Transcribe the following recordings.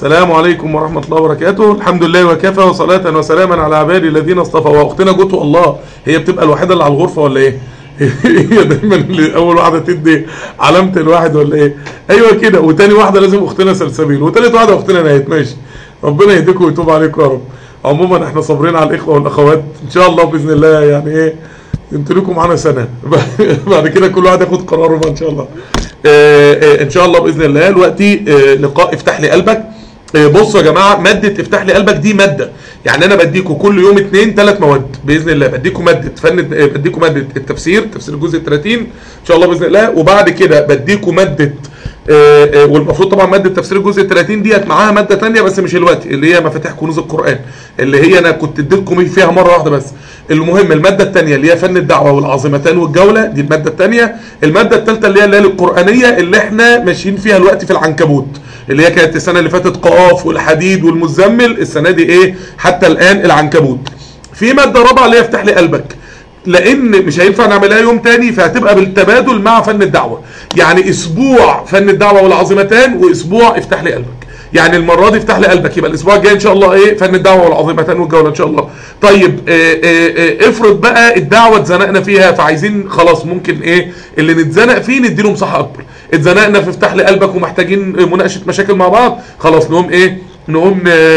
السلام عليكم ورحمة الله وبركاته الحمد لله وكفى وصلاة وسلاما على عبادي الذين اصطفى واختنا جوته الله هي بتبقى الوحيدة اللي على الغرفة ولا ايه هي دايما اللي اول واحدة تدي علامة الواحد ولا ايه ايوه كده وتاني واحدة لازم اختنا سلسبيل وتالت واحدة اختنا نهاية ماشي ربنا يهديكم ويتوب عليكم يا رب عموما احنا صابرين على الاخوة والاخوات ان شاء الله باذن الله يعني ايه انتوا لكم معانا سنة بعد كده كل واحد ياخد قراره بقى ان شاء الله اه اه ان شاء الله باذن الله دلوقتي اه لقاء افتح لي قلبك بصوا يا جماعه ماده افتح لي قلبك دي ماده يعني انا بديكم كل يوم اثنين ثلاث مواد باذن الله بديكم ماده فن بديكم ماده التفسير تفسير الجزء ال 30 ان شاء الله باذن الله وبعد كده بديكم ماده والمفروض طبعا ماده تفسير الجزء ال 30 ديت معاها ماده ثانيه بس مش دلوقتي اللي هي مفاتيح كنوز القران اللي هي انا كنت اديتكم فيها مره واحده بس المهم الماده الثانيه اللي هي فن الدعوه والعظمتان والجوله دي الماده الثانيه الماده الثالثه اللي هي الليالي القرانيه اللي احنا ماشيين فيها الوقت في العنكبوت اللي هي كانت السنه اللي فاتت قاف والحديد والمزمل السنه دي ايه حتى الان العنكبوت في ماده رابعه اللي هي افتح لي قلبك لان مش هينفع نعملها يوم تاني فهتبقى بالتبادل مع فن الدعوه يعني اسبوع فن الدعوه والعظمتان واسبوع افتح لي قلبك يعني المره دي افتح لي قلبك يبقى الاسبوع الجاي ان شاء الله ايه فن الدعوه والعظمتان والجوله ان شاء الله طيب اه اه اه افرض بقى الدعوه اتزنقنا فيها فعايزين خلاص ممكن ايه اللي نتزنق فيه نديله مساحه اكبر اتزنقنا في افتح لي قلبك ومحتاجين مناقشه مشاكل مع بعض خلاص نقوم ايه نقوم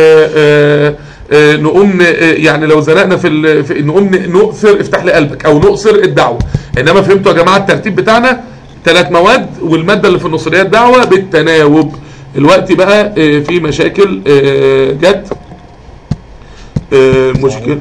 نقوم يعني لو زنقنا في, في نقوم نؤثر افتح لي قلبك او نؤثر الدعوه انما فهمتوا يا جماعه الترتيب بتاعنا ثلاث مواد والماده اللي في النص اللي هي الدعوه بالتناوب الوقت بقى في مشاكل جت المشكله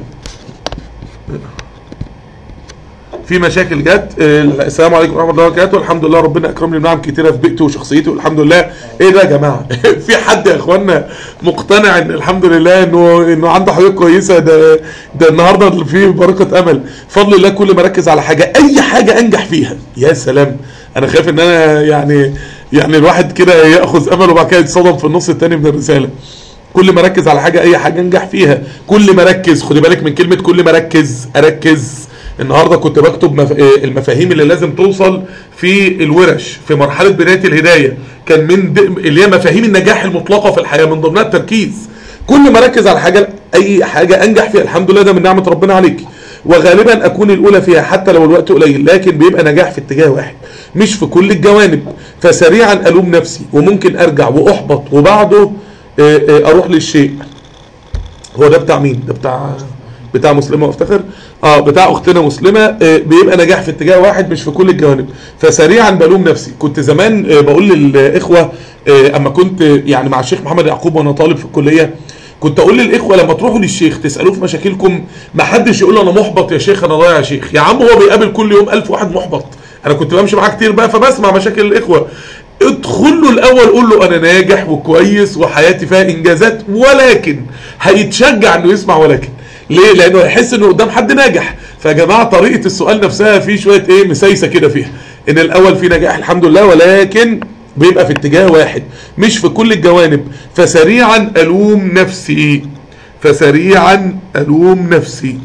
في مشاكل جت السلام عليكم ورحمه الله وبركاته الحمد لله ربنا اكرمني بنعم كتيره في بيئتي وشخصيتي والحمد لله ايه ده يا جماعه في حد يا اخوانا مقتنع ان الحمد لله انه انه عنده حاجات كويسه ده ده النهارده في بركه امل فضل الله كل ما اركز على حاجه اي حاجه انجح فيها يا سلام انا خايف ان انا يعني يعني الواحد كده ياخذ امل وبعد كده يتصدم في النص الثاني من الرساله كل ما اركز على حاجه اي حاجه انجح فيها كل ما اركز خدي بالك من كلمه كل ما اركز اركز النهارده كنت بكتب مف... المفاهيم اللي لازم توصل في الورش في مرحله بدايه الهدايه كان من د... اللي هي مفاهيم النجاح المطلقه في الحياه من ضمنها التركيز كل ما اركز على حاجه اي حاجه انجح فيها الحمد لله ده من نعمه ربنا عليك وغالبا اكون الاولى فيها حتى لو الوقت قليل لكن بيبقى نجاح في اتجاه واحد مش في كل الجوانب فسريعا الوم نفسي وممكن ارجع واحبط وبعده اروح للشيء هو ده بتاع مين ده بتاع بتاع مسلمه وافتخر اه بتاع اختنا مسلمه آه بيبقى نجاح في اتجاه واحد مش في كل الجوانب فسريعا بلوم نفسي كنت زمان آه بقول للاخوه آه اما كنت يعني مع الشيخ محمد يعقوب وانا طالب في الكليه كنت اقول للاخوه لما تروحوا للشيخ تسالوه في مشاكلكم ما حدش يقول له انا محبط يا شيخ انا ضايع يا شيخ يا عم هو بيقابل كل يوم ألف واحد محبط انا كنت بمشي معاه كتير بقى فبسمع مشاكل الاخوه ادخل له الاول قول له انا ناجح وكويس وحياتي فيها انجازات ولكن هيتشجع انه يسمع ولكن ليه لانه هيحس انه قدام حد ناجح فيا جماعه طريقه السؤال نفسها في شويه ايه مسايسه كده فيها ان الاول في نجاح الحمد لله ولكن بيبقى في اتجاه واحد مش في كل الجوانب فسريعا الوم نفسي فسريعا الوم نفسي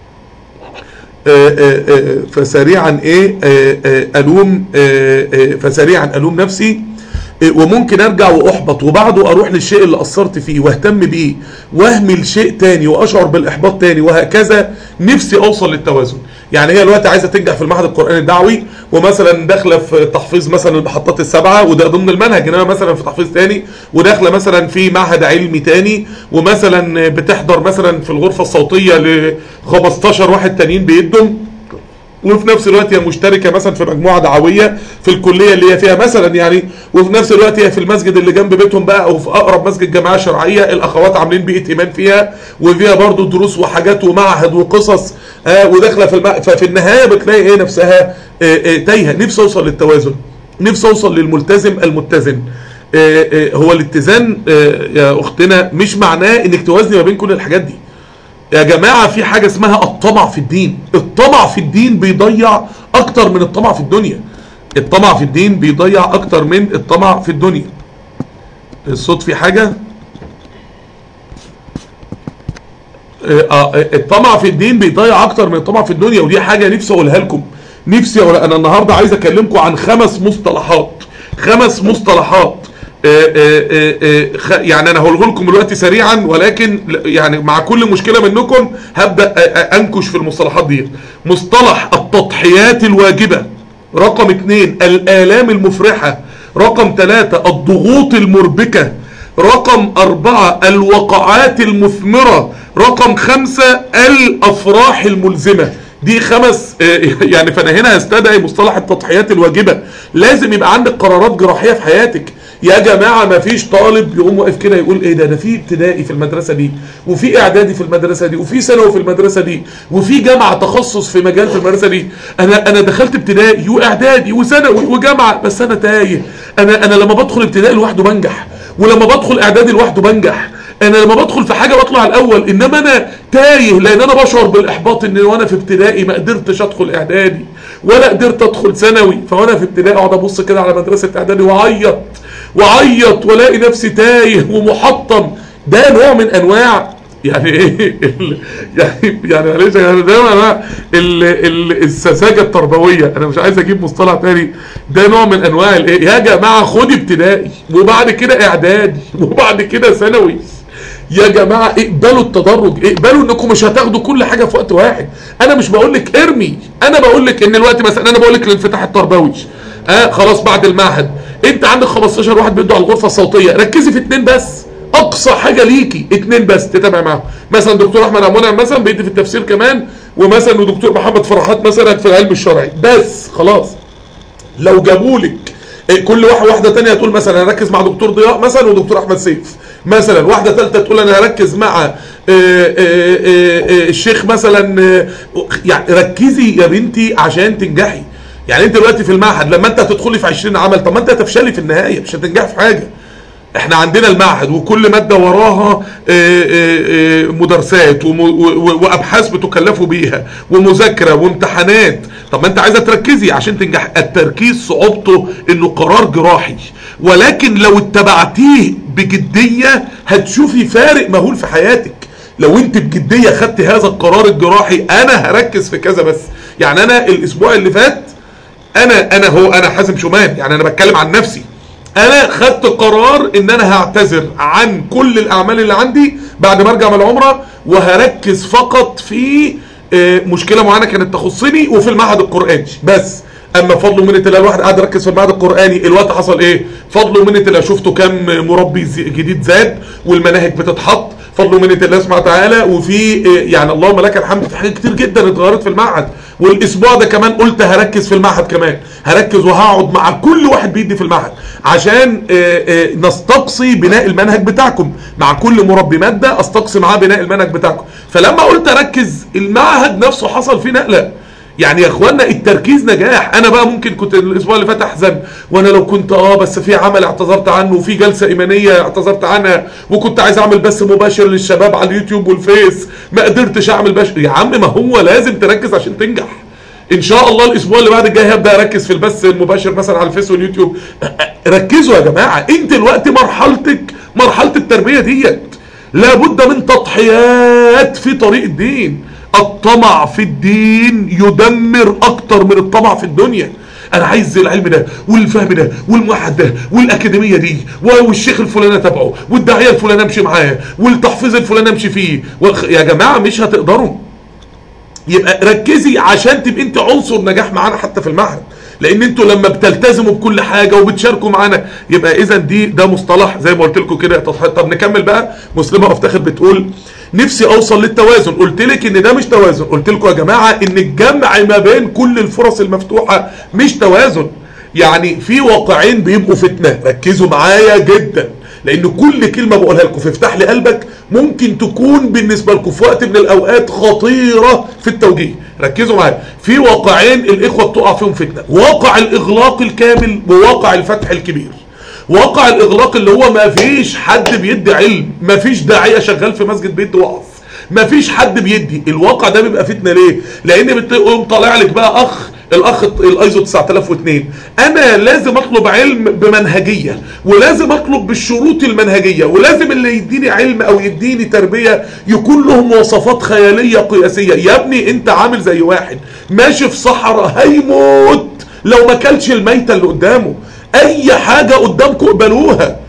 آآ آآ فسريعا ايه آآ الوم فسريعا الوم نفسي وممكن ارجع واحبط وبعده اروح للشيء اللي قصرت فيه واهتم بيه واهمل شيء تاني واشعر بالاحباط تاني وهكذا نفسي اوصل للتوازن يعني هي دلوقتي عايزه تنجح في المعهد القراني الدعوي ومثلا داخله في تحفيظ مثلا المحطات السبعه وده ضمن المنهج انما مثلا في تحفيظ تاني وداخله مثلا في معهد علمي تاني ومثلا بتحضر مثلا في الغرفه الصوتيه ل 15 واحد تانيين بيدهم وفي نفس الوقت هي مشتركه مثلا في مجموعه دعويه في الكليه اللي هي فيها مثلا يعني وفي نفس الوقت هي في المسجد اللي جنب بيتهم بقى او في اقرب مسجد جماعه شرعيه الاخوات عاملين بيئه ايمان فيها وفيها برضو دروس وحاجات ومعهد وقصص آه وداخله في الم... ففي النهايه بتلاقي ايه نفسها آه آه تايهه نفسي اوصل للتوازن نفسي اوصل للملتزم المتزن آه آه هو الاتزان آه يا اختنا مش معناه انك توازني ما بين كل الحاجات دي يا جماعة في حاجة اسمها الطمع في الدين الطمع في الدين بيضيع اكتر من الطمع في الدنيا الطمع في الدين بيضيع اكتر من الطمع في الدنيا الصوت في حاجة آه الطمع في الدين بيضيع اكتر من الطمع في الدنيا ودي حاجة نفسي اقولها لكم نفسي أقول انا النهاردة عايز اكلمكم عن خمس مصطلحات خمس مصطلحات آه، آه، آه، خ- يعني انا هقوله لكم دلوقتي سريعا ولكن ل- يعني مع كل مشكله منكم هبدا آه، آه، انكش في المصطلحات دي مصطلح التضحيات الواجبه رقم اتنين الالام المفرحه رقم ثلاثة الضغوط المربكه رقم أربعة الوقعات المثمرة رقم خمسة الأفراح الملزمة دي خمس آه، يعني فأنا هنا هستدعي مصطلح التضحيات الواجبة لازم يبقى عندك قرارات جراحية في حياتك يا جماعة ما فيش طالب يقوم واقف كده يقول ايه ده ده في ابتدائي في المدرسة دي وفي اعدادي في المدرسة دي وفي ثانوي في المدرسة دي وفي جامعة تخصص في مجال في المدرسة دي انا انا دخلت ابتدائي واعدادي وثانوي وجامعة بس انا تايه انا انا لما بدخل ابتدائي لوحده بنجح ولما بدخل اعدادي لوحده بنجح انا لما بدخل في حاجه بطلع الاول انما انا تايه لان انا بشعر بالاحباط ان وانا في ابتدائي ما قدرتش ادخل اعدادي ولا قدرت ادخل ثانوي فوانا في ابتدائي اقعد ابص كده على مدرسه اعدادي واعيط واعيط والاقي نفسي تايه ومحطم ده نوع من انواع يعني ايه ال- يعني يعني معلش يعني ده نوع ال- ال- السذاجه التربويه انا مش عايز اجيب مصطلح تاني ده نوع من انواع الايه يا جماعه خد ابتدائي وبعد كده اعدادي وبعد كده ثانوي يا جماعه اقبلوا التدرج اقبلوا انكم مش هتاخدوا كل حاجه في وقت واحد انا مش بقول لك ارمي انا بقول لك ان الوقت مثلا انا بقول لك الانفتاح التربوي اه خلاص بعد المعهد انت عندك 15 واحد بيدوا على الغرفه الصوتيه ركزي في اتنين بس اقصى حاجه ليكي اتنين بس تتابع معاهم مثلا دكتور احمد عبد المنعم مثلا بيدي في التفسير كمان ومثلا ودكتور محمد فرحات مثلا في العلم الشرعي بس خلاص لو جابولك إيه، كل واحده واحده تانية تقول مثلا هركز مع دكتور ضياء مثلا ودكتور احمد سيف مثلا واحده ثالثه تقول انا هركز مع آه، آه، آه، آه، الشيخ مثلا آه، يعني ركزي يا بنتي عشان تنجحي يعني انت دلوقتي في المعهد لما انت هتدخلي في 20 عمل طب ما انت هتفشلي في النهايه مش هتنجحي في حاجه احنا عندنا المعهد وكل مادة وراها آه، آه، آه، مدرسات وم- و- و- وابحاث بتكلفوا بيها ومذاكرة وامتحانات طب ما انت عايزة تركزي عشان تنجح التركيز صعوبته انه قرار جراحي ولكن لو اتبعتيه بجدية هتشوفي فارق مهول في حياتك لو انت بجدية خدت هذا القرار الجراحي انا هركز في كذا بس يعني انا الاسبوع اللي فات انا انا هو انا حازم شومان يعني انا بتكلم عن نفسي انا خدت قرار ان انا هعتذر عن كل الاعمال اللي عندي بعد ما ارجع من العمره وهركز فقط في آه، مشكله معينه كانت تخصني وفي المعهد القراني بس اما فضل ومنه الله الواحد قاعد يركز في المعهد القراني الوقت حصل ايه فضل ومنه الله شفتوا كام مربي زي- جديد زاد والمناهج بتتحط فضل ومنه الله سبحانه وتعالى وفي آه، يعني اللهم لك الحمد في حاجات كتير جدا اتغيرت في المعهد والاسبوع ده كمان قلت هركز في المعهد كمان هركز وهقعد مع كل واحد بيدي في المعهد عشان آه، آه، نستقصي بناء المنهج بتاعكم مع كل مربي ماده استقصي معاه بناء المنهج بتاعكم فلما قلت اركز المعهد نفسه حصل فيه نقله يعني يا اخوانا التركيز نجاح انا بقى ممكن كنت الاسبوع اللي فات احزن وانا لو كنت اه بس في عمل اعتذرت عنه وفي جلسه ايمانيه اعتذرت عنها وكنت عايز اعمل بث مباشر للشباب على اليوتيوب والفيس ما قدرتش اعمل بش يا عم ما هو لازم تركز عشان تنجح ان شاء الله الاسبوع اللي بعد الجاي هبدا اركز في البث المباشر مثلا على الفيس واليوتيوب ركزوا يا جماعه انت دلوقتي مرحلتك مرحله التربيه ديت لابد من تضحيات في طريق الدين الطمع في الدين يدمر اكتر من الطمع في الدنيا انا عايز العلم ده والفهم ده والموحد ده والاكاديميه دي والشيخ الفلاني تبعه والداعيه الفلاني امشي معاه والتحفيظ الفلاني امشي فيه والخ- يا جماعه مش هتقدروا يبقى ركزي عشان تبقى انت عنصر نجاح معانا حتى في المعهد لان انتوا لما بتلتزموا بكل حاجه وبتشاركوا معانا يبقى اذا دي ده مصطلح زي ما قلت لكم كده تضحية. طب نكمل بقى مسلمه افتخر بتقول نفسي اوصل للتوازن قلت لك ان ده مش توازن قلت لكم يا جماعه ان الجمع ما بين كل الفرص المفتوحه مش توازن يعني في واقعين بيبقوا فتنه ركزوا معايا جدا لان كل كلمه بقولها لكم في افتح لي قلبك ممكن تكون بالنسبه لكم في وقت من الاوقات خطيره في التوجيه ركزوا معايا في واقعين الاخوه بتقع فيهم فتنه واقع الاغلاق الكامل وواقع الفتح الكبير واقع الاغلاق اللي هو ما فيش حد بيدي علم ما فيش داعيه شغال في مسجد بيدي وقف ما فيش حد بيدي الواقع ده بيبقى فتنه ليه لان بتقوم طالع لك بقى اخ الاخ الايزو 9002 انا لازم اطلب علم بمنهجيه ولازم اطلب بالشروط المنهجيه ولازم اللي يديني علم او يديني تربيه يكون له مواصفات خياليه قياسيه يا ابني انت عامل زي واحد ماشي في صحراء هيموت لو ما كلش الميته اللي قدامه اي حاجه قدامكم اقبلوها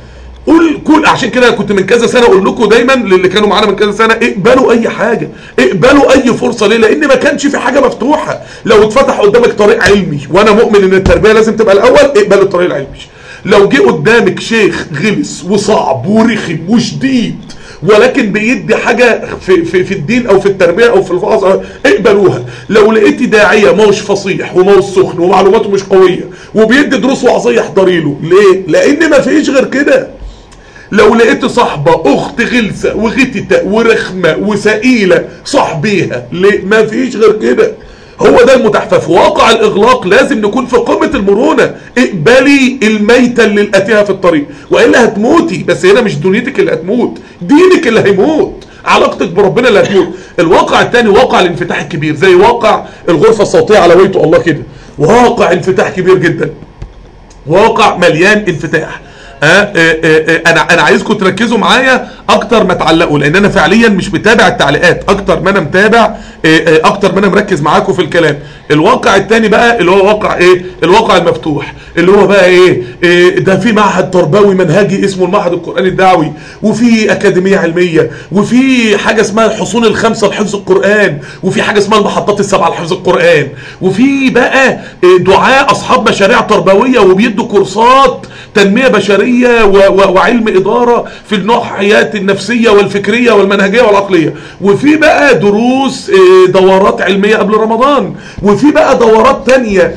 قول كل عشان كده كنت من كذا سنه اقول لكم دايما للي كانوا معانا من كذا سنه اقبلوا اي حاجه اقبلوا اي فرصه ليه لان ما كانش في حاجه مفتوحه لو اتفتح قدامك طريق علمي وانا مؤمن ان التربيه لازم تبقى الاول اقبل الطريق العلمي لو جه قدامك شيخ غلس وصعب ورخم وشديد ولكن بيدي حاجة في, في, في الدين او في التربية او في الفاظ اقبلوها لو لقيتي داعية موش فصيح وموش سخن ومعلوماته مش قوية وبيدي دروس وعظية احضري له ليه لان ما فيش غير كده لو لقيت صاحبة اخت غلسة وغتتة ورخمة وسئيلة صاحبيها ليه ما فيش غير كده هو ده المتاح ففي واقع الاغلاق لازم نكون في قمة المرونة اقبلي الميتة اللي لقيتيها في الطريق والا هتموتي بس هنا مش دنيتك اللي هتموت دينك اللي هيموت علاقتك بربنا اللي هتموت الواقع الثاني واقع الانفتاح الكبير زي واقع الغرفة الصوتية على ويته الله كده واقع انفتاح كبير جدا واقع مليان انفتاح ها انا انا عايزكم تركزوا معايا اكتر ما تعلقوا لان انا فعليا مش متابع التعليقات اكتر ما انا متابع اكتر ما انا مركز معاكم في الكلام الواقع الثاني بقى اللي هو واقع ايه الواقع المفتوح اللي هو بقى ايه, إيه ده في معهد تربوي منهجي اسمه المعهد القراني الدعوي وفي اكاديميه علميه وفي حاجه اسمها الحصون الخمسه لحفظ القران وفي حاجه اسمها المحطات السبعه لحفظ القران وفي بقى دعاء اصحاب مشاريع تربويه وبيدوا كورسات تنميه بشريه و و وعلم اداره في الناحيات النفسيه والفكريه والمنهجيه والعقليه وفي بقى دروس دورات علميه قبل رمضان وفي بقى دورات تانية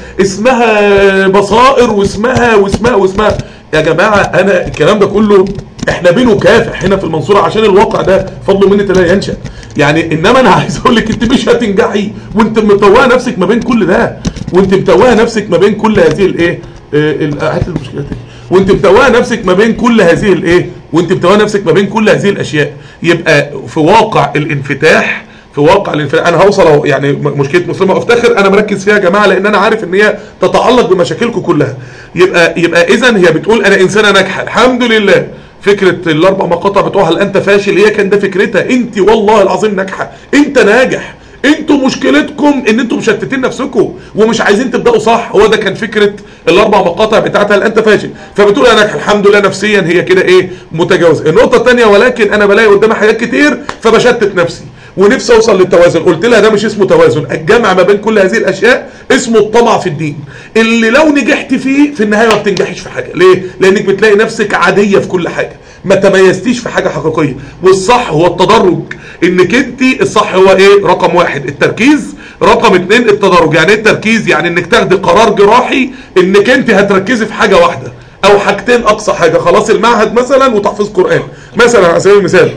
اسمها بصائر واسمها واسمها واسمها يا جماعه انا الكلام ده كله احنا بينه كافح هنا في المنصوره عشان الواقع ده فضل مني لا ينشا يعني انما انا عايز اقول لك انت مش هتنجحي وانت متوهه نفسك ما بين كل ده وانت متوهه نفسك ما بين كل هذه الايه هات المشكله تاني وانت متوهه نفسك ما بين كل هذه الايه وانت متوهه نفسك ما بين كل هذه الاشياء يبقى في واقع الانفتاح في واقع الانفتاح انا هوصل اهو يعني مشكله مسلمه افتخر انا مركز فيها يا جماعه لان انا عارف ان هي تتعلق بمشاكلكم كلها يبقى يبقى اذا هي بتقول انا انسانه ناجحه الحمد لله فكره الاربع مقاطع بتوعها هل انت فاشل هي كان ده فكرتها انت والله العظيم ناجحه انت ناجح انتوا مشكلتكم ان انتوا مشتتين نفسكم ومش عايزين تبداوا صح هو ده كان فكره الاربع مقاطع بتاعتها هل انت فاشل فبتقول انا الحمد لله نفسيا هي كده ايه متجاوزه النقطه الثانيه ولكن انا بلاقي قدامي حاجات كتير فبشتت نفسي ونفسي اوصل للتوازن قلت لها ده مش اسمه توازن الجمع ما بين كل هذه الاشياء اسمه الطمع في الدين اللي لو نجحت فيه في النهايه ما بتنجحش في حاجه ليه لانك بتلاقي نفسك عاديه في كل حاجه ما تميزتيش في حاجه حقيقيه والصح هو التدرج انك انت الصح هو ايه رقم واحد التركيز رقم اتنين التدرج يعني ايه التركيز يعني انك تاخدي قرار جراحي انك انت هتركزي في حاجه واحده او حاجتين اقصى حاجه خلاص المعهد مثلا وتحفيظ قران مثلا على سبيل المثال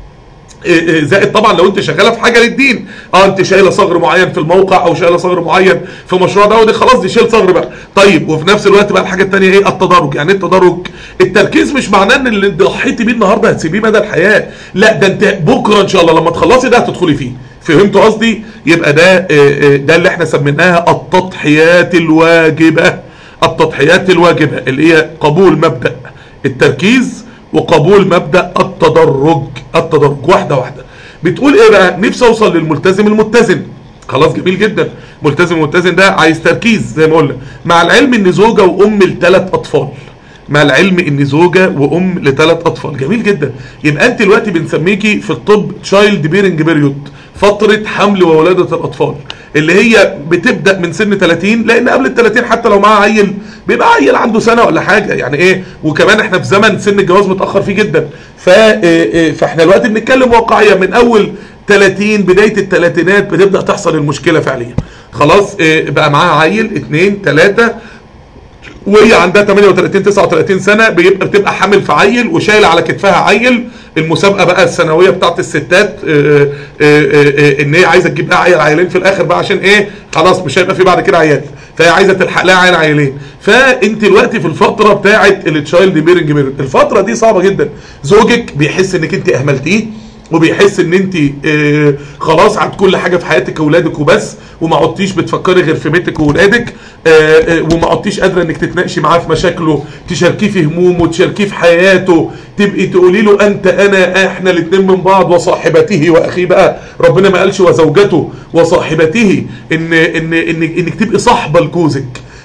زائد طبعا لو انت شغاله في حاجه للدين اه انت شايله صغر معين في الموقع او شايله صغر معين في مشروع ده ودي خلاص دي شيل صغر بقى طيب وفي نفس الوقت بقى الحاجه الثانيه ايه التدرج يعني ايه التدرج التركيز مش معناه ان اللي ضحيتي بيه النهارده هتسيبيه مدى الحياه لا ده انت بكره ان شاء الله لما تخلصي ده هتدخلي فيه فهمتوا قصدي يبقى ده ده اللي احنا سميناها التضحيات الواجبه التضحيات الواجبه اللي هي قبول مبدا التركيز وقبول مبدا التدرج التدرج واحده واحده بتقول ايه بقى نفسي اوصل للملتزم المتزن خلاص جميل جدا ملتزم متزن ده عايز تركيز زي ما قلنا مع العلم ان زوجه وام لثلاث اطفال مع العلم ان زوجه وام لثلاث اطفال جميل جدا يبقى انت دلوقتي بنسميكي في الطب تشايلد بيرنج بيريود فتره حمل وولاده الاطفال اللي هي بتبدا من سن 30 لان قبل ال 30 حتى لو معاه عيل بيبقى عيل عنده سنه ولا حاجه يعني ايه وكمان احنا في زمن سن الجواز متاخر فيه جدا ف فاحنا دلوقتي بنتكلم واقعيا من اول 30 بدايه الثلاثينات بتبدا تحصل المشكله فعليا خلاص بقى معاها عيل اثنين ثلاثه وهي عندها 38 39 سنه بيبقى بتبقى حامل في عيل وشايله على كتفها عيل المسابقه بقى السنويه بتاعت الستات آآ آآ ان هي عايزه تجيب لها عيل عيلين في الاخر بقى عشان ايه خلاص مش هيبقى في بعد كده عيال فهي عايزه تلحق لها عيل عيلين فانت دلوقتي في الفتره بتاعت التشايلد بيرنج بيرنج الفتره دي صعبه جدا زوجك بيحس انك انت اهملتيه وبيحس ان انت اه خلاص عند كل حاجه في حياتك اولادك وبس وما عدتيش بتفكري غير في بيتك واولادك اه اه وما عدتيش قادره انك تتناقشي معاه في مشاكله تشاركيه في همومه تشاركيه في حياته تبقي تقولي له انت انا احنا الاثنين من بعض وصاحبته واخيه بقى ربنا ما قالش وزوجته وصاحبته ان ان ان انك تبقي صاحبه لجوزك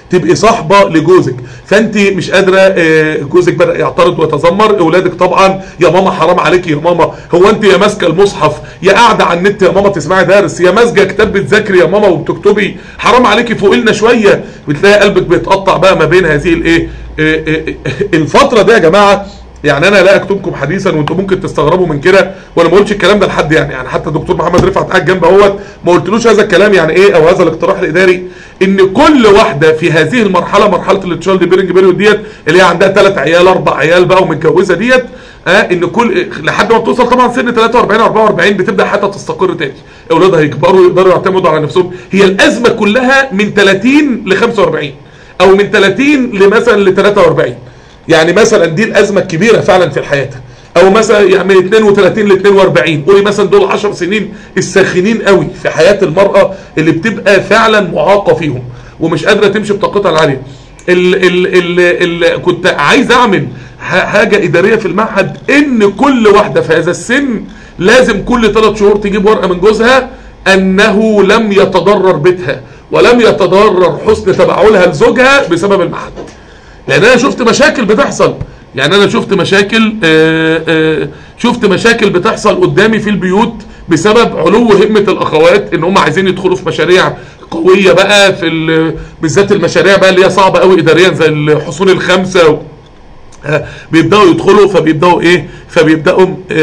تبقي صاحبه لجوزك فانت مش قادره آه، جوزك بدا يعترض ويتذمر اولادك طبعا يا ماما حرام عليك يا ماما هو انت يا ماسكه المصحف يا قاعده على النت يا ماما تسمعي درس يا ماسكه كتاب بتذاكري يا ماما وبتكتبي حرام عليكي فوق لنا شويه بتلاقي قلبك بيتقطع بقى ما بين هذه الايه آه، آه، آه، الفتره دي يا جماعه يعني انا لا اكتبكم حديثا وانتم ممكن تستغربوا من كده وانا ما قلتش الكلام ده لحد يعني يعني حتى الدكتور محمد رفعت قاعد جنب اهوت ما قلتلوش هذا الكلام يعني ايه او هذا الاقتراح الاداري ان كل واحده في هذه المرحله مرحله التشايلد بيرنج بيريود ديت اللي هي عندها ثلاث عيال اربع عيال بقى ومتجوزه ديت اه ان كل لحد ما بتوصل طبعا سن 43 44 بتبدا حتى تستقر تاني اولادها يكبروا يقدروا يعتمدوا على نفسهم هي الازمه كلها من 30 ل 45 او من 30 لمثلا ل 43 يعني مثلا دي الازمه الكبيره فعلا في الحياه او مثلا يعني من 32 ل 42 قولي مثلا دول 10 سنين الساخنين قوي في حياه المراه اللي بتبقى فعلا معاقه فيهم ومش قادره تمشي بطاقتها العاليه ال ال ال ال كنت عايز اعمل ح- حاجه اداريه في المعهد ان كل واحده في هذا السن لازم كل ثلاث شهور تجيب ورقه من جوزها انه لم يتضرر بيتها ولم يتضرر حسن تبعلها لزوجها بسبب المعهد لان انا شفت مشاكل بتحصل يعني انا شفت مشاكل آه، آه، شفت مشاكل بتحصل قدامي في البيوت بسبب علو همة الاخوات ان هم عايزين يدخلوا في مشاريع قوية بقى في ال- بالذات المشاريع بقى اللي هي صعبة قوي اداريا زي الحصون الخمسة و... آه، بيبداوا يدخلوا فبيبداوا ايه فبيبداوا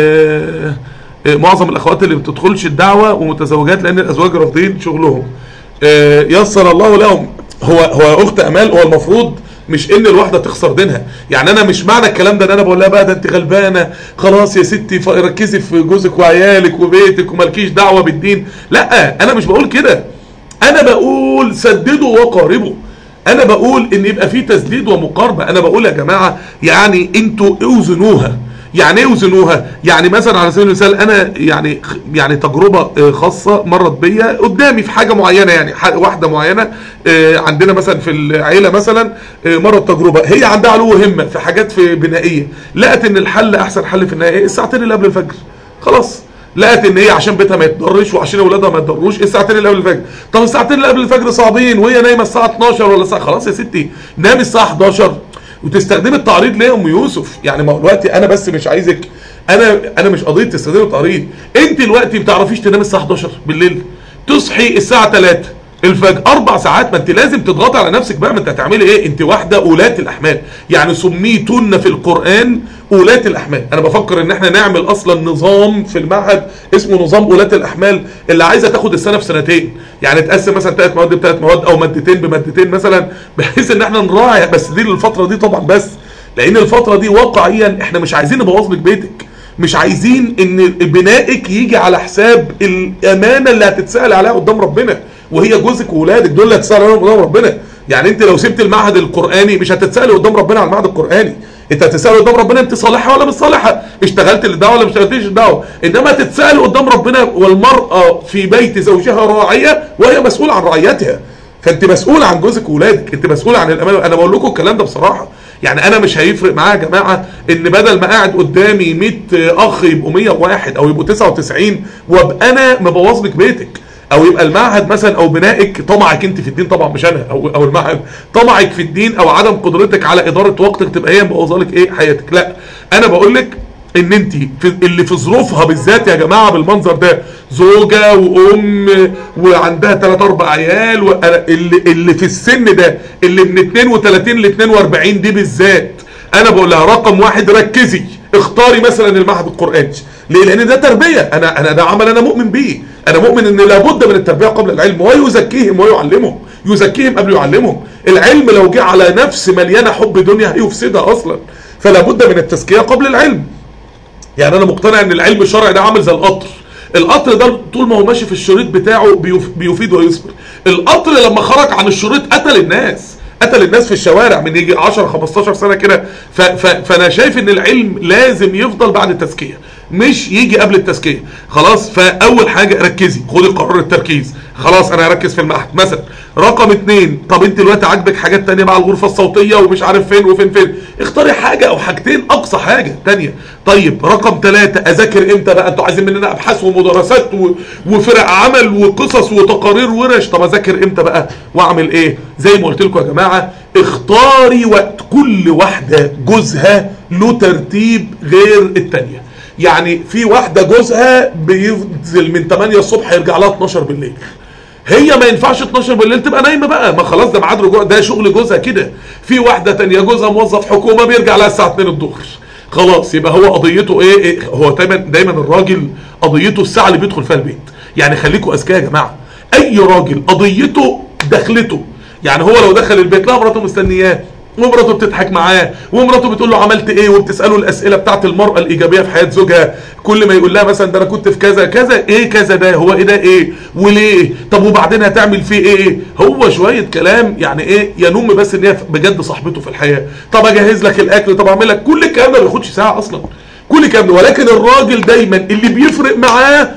آه، آه، معظم الاخوات اللي بتدخلش الدعوه ومتزوجات لان الازواج رافضين شغلهم آه، يسر الله لهم هو هو يا اخت امال هو المفروض مش ان الواحده تخسر دينها يعني انا مش معنى الكلام ده ان انا بقول لها بقى ده انت غلبانه خلاص يا ستي ف- ركزي في جوزك وعيالك وبيتك ومالكيش دعوه بالدين لا انا مش بقول كده انا بقول سددوا وقاربوا انا بقول ان يبقى في تسديد ومقاربه انا بقول يا جماعه يعني انتوا اوزنوها يعني ايه اوزنوها يعني مثلا على سبيل المثال انا يعني يعني تجربه آه، خاصه مرت بيا قدامي في حاجه معينه يعني ح- واحده معينه آه، عندنا مثلا في العيله مثلا آه، مرت تجربه هي عندها علو همه في حاجات في بنائيه لقت ان الحل احسن حل في النهايه الساعتين اللي قبل الفجر خلاص لقت ان هي عشان بيتها ما يتضرش وعشان اولادها ما يتضروش الساعتين اللي قبل الفجر طب الساعتين اللي قبل الفجر صعبين وهي نايمه الساعه 12 ولا الساعه خلاص يا ستي نامي الساعه 11 وتستخدمي التعريض ليه يا ام يوسف يعني ما هو دلوقتي انا بس مش عايزك انا انا مش قضيه تستخدمي التعريض انت دلوقتي ما بتعرفيش تنامي الساعه 11 بالليل تصحي الساعه 3 الفجر اربع ساعات ما انت لازم تضغطي على نفسك بقى ما انت هتعملي ايه انت واحده اولات الاحمال يعني سميتن في القران اولات الاحمال انا بفكر ان احنا نعمل اصلا نظام في المعهد اسمه نظام اولات الاحمال اللي عايزه تاخد السنه في سنتين يعني تقسم مثلا ثلاث مواد بثلاث مواد او مادتين بمادتين مثلا بحيث ان احنا نراعي بس دي للفتره دي طبعا بس لان الفتره دي واقعيا احنا مش عايزين نبوظ لك بيتك مش عايزين ان بنائك يجي على حساب الامانه اللي هتتسال عليها قدام ربنا وهي جوزك واولادك دول اللي هتتسال عليهم قدام ربنا يعني انت لو سبت المعهد القراني مش هتتسال قدام ربنا على المعهد القراني انت هتتسال قدام ربنا انت صالحه ولا مش صالحه اشتغلت للدعوه ولا ما اشتغلتيش للدعوه انما تتسال قدام ربنا والمراه في بيت زوجها راعيه وهي مسؤوله عن رعيتها فانت مسؤول عن جوزك واولادك انت مسؤول عن الامان انا بقول لكم الكلام ده بصراحه يعني انا مش هيفرق معايا يا جماعه ان بدل ما قاعد قدامي 100 اخ يبقوا 101 او يبقوا 99 وابقى انا مبوظ لك بيتك او يبقى المعهد مثلا او بنائك طمعك انت في الدين طبعا مش انا او او المعهد طمعك في الدين او عدم قدرتك على اداره وقتك تبقى هي مبوظه لك ايه حياتك لا انا بقول لك ان انت في اللي في ظروفها بالذات يا جماعه بالمنظر ده زوجه وام وعندها 3 4 عيال وأنا- اللي اللي في السن ده اللي من 32 ل 42 دي بالذات انا بقول لها رقم واحد ركزي اختاري مثلا المعهد القراني ليه لان ده تربيه انا انا ده عمل انا مؤمن بيه انا مؤمن ان لابد من التربيه قبل العلم ويزكيهم ويعلمهم يزكيهم قبل يعلمهم العلم لو جه على نفس مليانه حب دنيا هيفسدها اصلا فلا بد من التزكيه قبل العلم يعني انا مقتنع ان العلم الشرعي ده عامل زي القطر القطر ده طول ما هو ماشي في الشريط بتاعه بيف- بيفيد ويصبر القطر لما خرج عن الشريط قتل الناس قتل الناس في الشوارع من يجي 10 15 سنه كده ف- ف- فانا شايف ان العلم لازم يفضل بعد التزكيه مش يجي قبل التزكيه خلاص فاول حاجه ركزي خدي قرار التركيز خلاص انا هركز في المعهد مثلا رقم اتنين طب انت دلوقتي عاجبك حاجات تانية مع الغرفة الصوتية ومش عارف فين وفين فين اختاري حاجة او حاجتين اقصى حاجة تانية طيب رقم ثلاثة اذاكر امتى بقى انتوا عايزين مننا ابحاث ومدرسات و... وفرق عمل وقصص وتقارير ورش طب اذاكر امتى بقى واعمل ايه زي ما قلت لكم يا جماعة اختاري وقت كل واحدة جوزها له ترتيب غير التانية يعني في واحدة جوزها بينزل من 8 الصبح يرجع لها 12 بالليل هي ما ينفعش 12 بالليل تبقى نايمه بقى ما خلاص ده ميعاد رجوع ده شغل جوزها كده في واحده تانية جوزها موظف حكومه بيرجع لها الساعه 2 الظهر خلاص يبقى هو قضيته ايه, إيه هو دايما دايما الراجل قضيته الساعه اللي بيدخل فيها البيت يعني خليكم اذكياء يا جماعه اي راجل قضيته دخلته يعني هو لو دخل البيت لا مراته مستنياه ومراته بتضحك معاه ومراته بتقول له عملت ايه وبتساله الاسئله بتاعت المراه الايجابيه في حياه زوجها كل ما يقول لها مثلا ده انا كنت في كذا كذا ايه كذا ده هو ايه ده ايه وليه طب وبعدين هتعمل فيه ايه هو شويه كلام يعني ايه ينم بس ان هي بجد صاحبته في الحياه طب اجهز لك الاكل طب اعمل لك كل الكلام ده ما بياخدش ساعه اصلا كل الكلام ده ولكن الراجل دايما اللي بيفرق معاه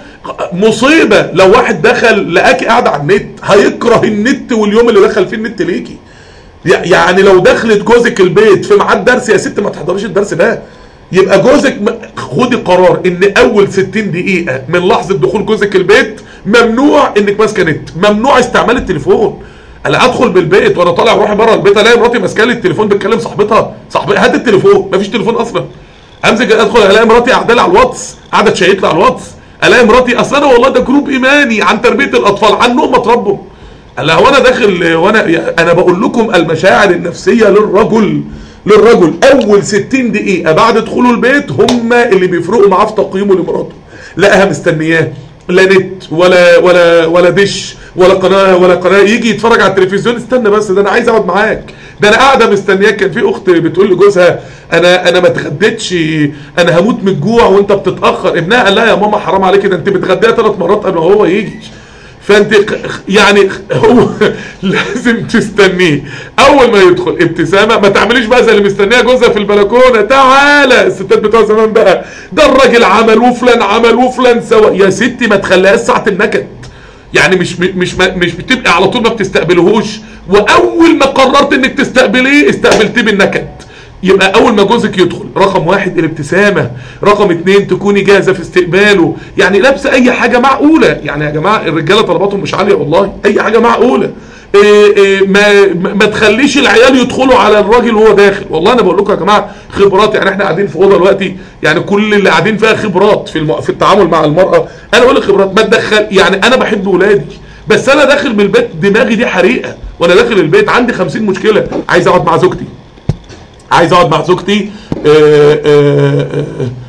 مصيبه لو واحد دخل لقاكي قاعده على النت هيكره النت واليوم اللي دخل فيه النت ليكي يعني لو دخلت جوزك البيت في ميعاد درس يا ست ما تحضريش الدرس ده يبقى جوزك خدي قرار ان اول 60 دقيقة من لحظة دخول جوزك البيت ممنوع انك ماسكه نت ممنوع استعمال التليفون انا ادخل بالبيت وانا طالع روحي بره البيت الاقي مراتي ماسكه لي التليفون بتكلم صاحبتها صاحبتها هات التليفون مفيش تليفون اصلا امسك ادخل الاقي مراتي قاعده لي على الواتس قاعده تشيك لي على الواتس الاقي مراتي اصل انا والله ده جروب ايماني عن تربيه الاطفال عنهم اتربوا لا هو انا داخل وانا انا بقول لكم المشاعر النفسيه للرجل للرجل اول 60 دقيقه بعد دخوله البيت هم اللي بيفرقوا معاه في تقييمه لمراته لقاها مستنياه لا نت ولا ولا ولا دش ولا قناه ولا قناه يجي يتفرج على التلفزيون استنى بس ده انا عايز اقعد معاك ده انا قاعده مستنياك كان في اخت بتقول لجوزها انا انا ما اتغديتش انا هموت من الجوع وانت بتتاخر ابنها قال لها يا ماما حرام عليك ده انت بتغديها ثلاث مرات قبل ما هو يجي فانت يعني هو لازم تستنيه اول ما يدخل ابتسامه ما تعمليش بقى زي اللي مستنيه جوزها في البلكونه تعالى الستات بتوع زمان بقى ده الراجل عمل وفلان عمل وفلان سوى يا ستي ما تخليهاش ساعه النكد يعني مش مش مش بتبقى على طول ما بتستقبلهوش واول ما قررت انك تستقبليه استقبلتيه بالنكد يبقى اول ما جوزك يدخل رقم واحد الابتسامة رقم اتنين تكوني جاهزة في استقباله يعني لابسه اي حاجة معقولة يعني يا جماعة الرجالة طلباتهم مش عالية والله اي حاجة معقولة إيه إيه ما ما تخليش العيال يدخلوا على الراجل وهو داخل والله انا بقول لكم يا جماعه خبرات يعني احنا قاعدين في اوضه دلوقتي يعني كل اللي قاعدين فيها خبرات في الم... في التعامل مع المراه انا بقول لك خبرات ما تدخل يعني انا بحب ولادي بس انا داخل من البيت دماغي دي حريقه وانا داخل البيت عندي 50 مشكله عايز اقعد مع زوجتي عايز اقعد مع زوجتي آآ آآ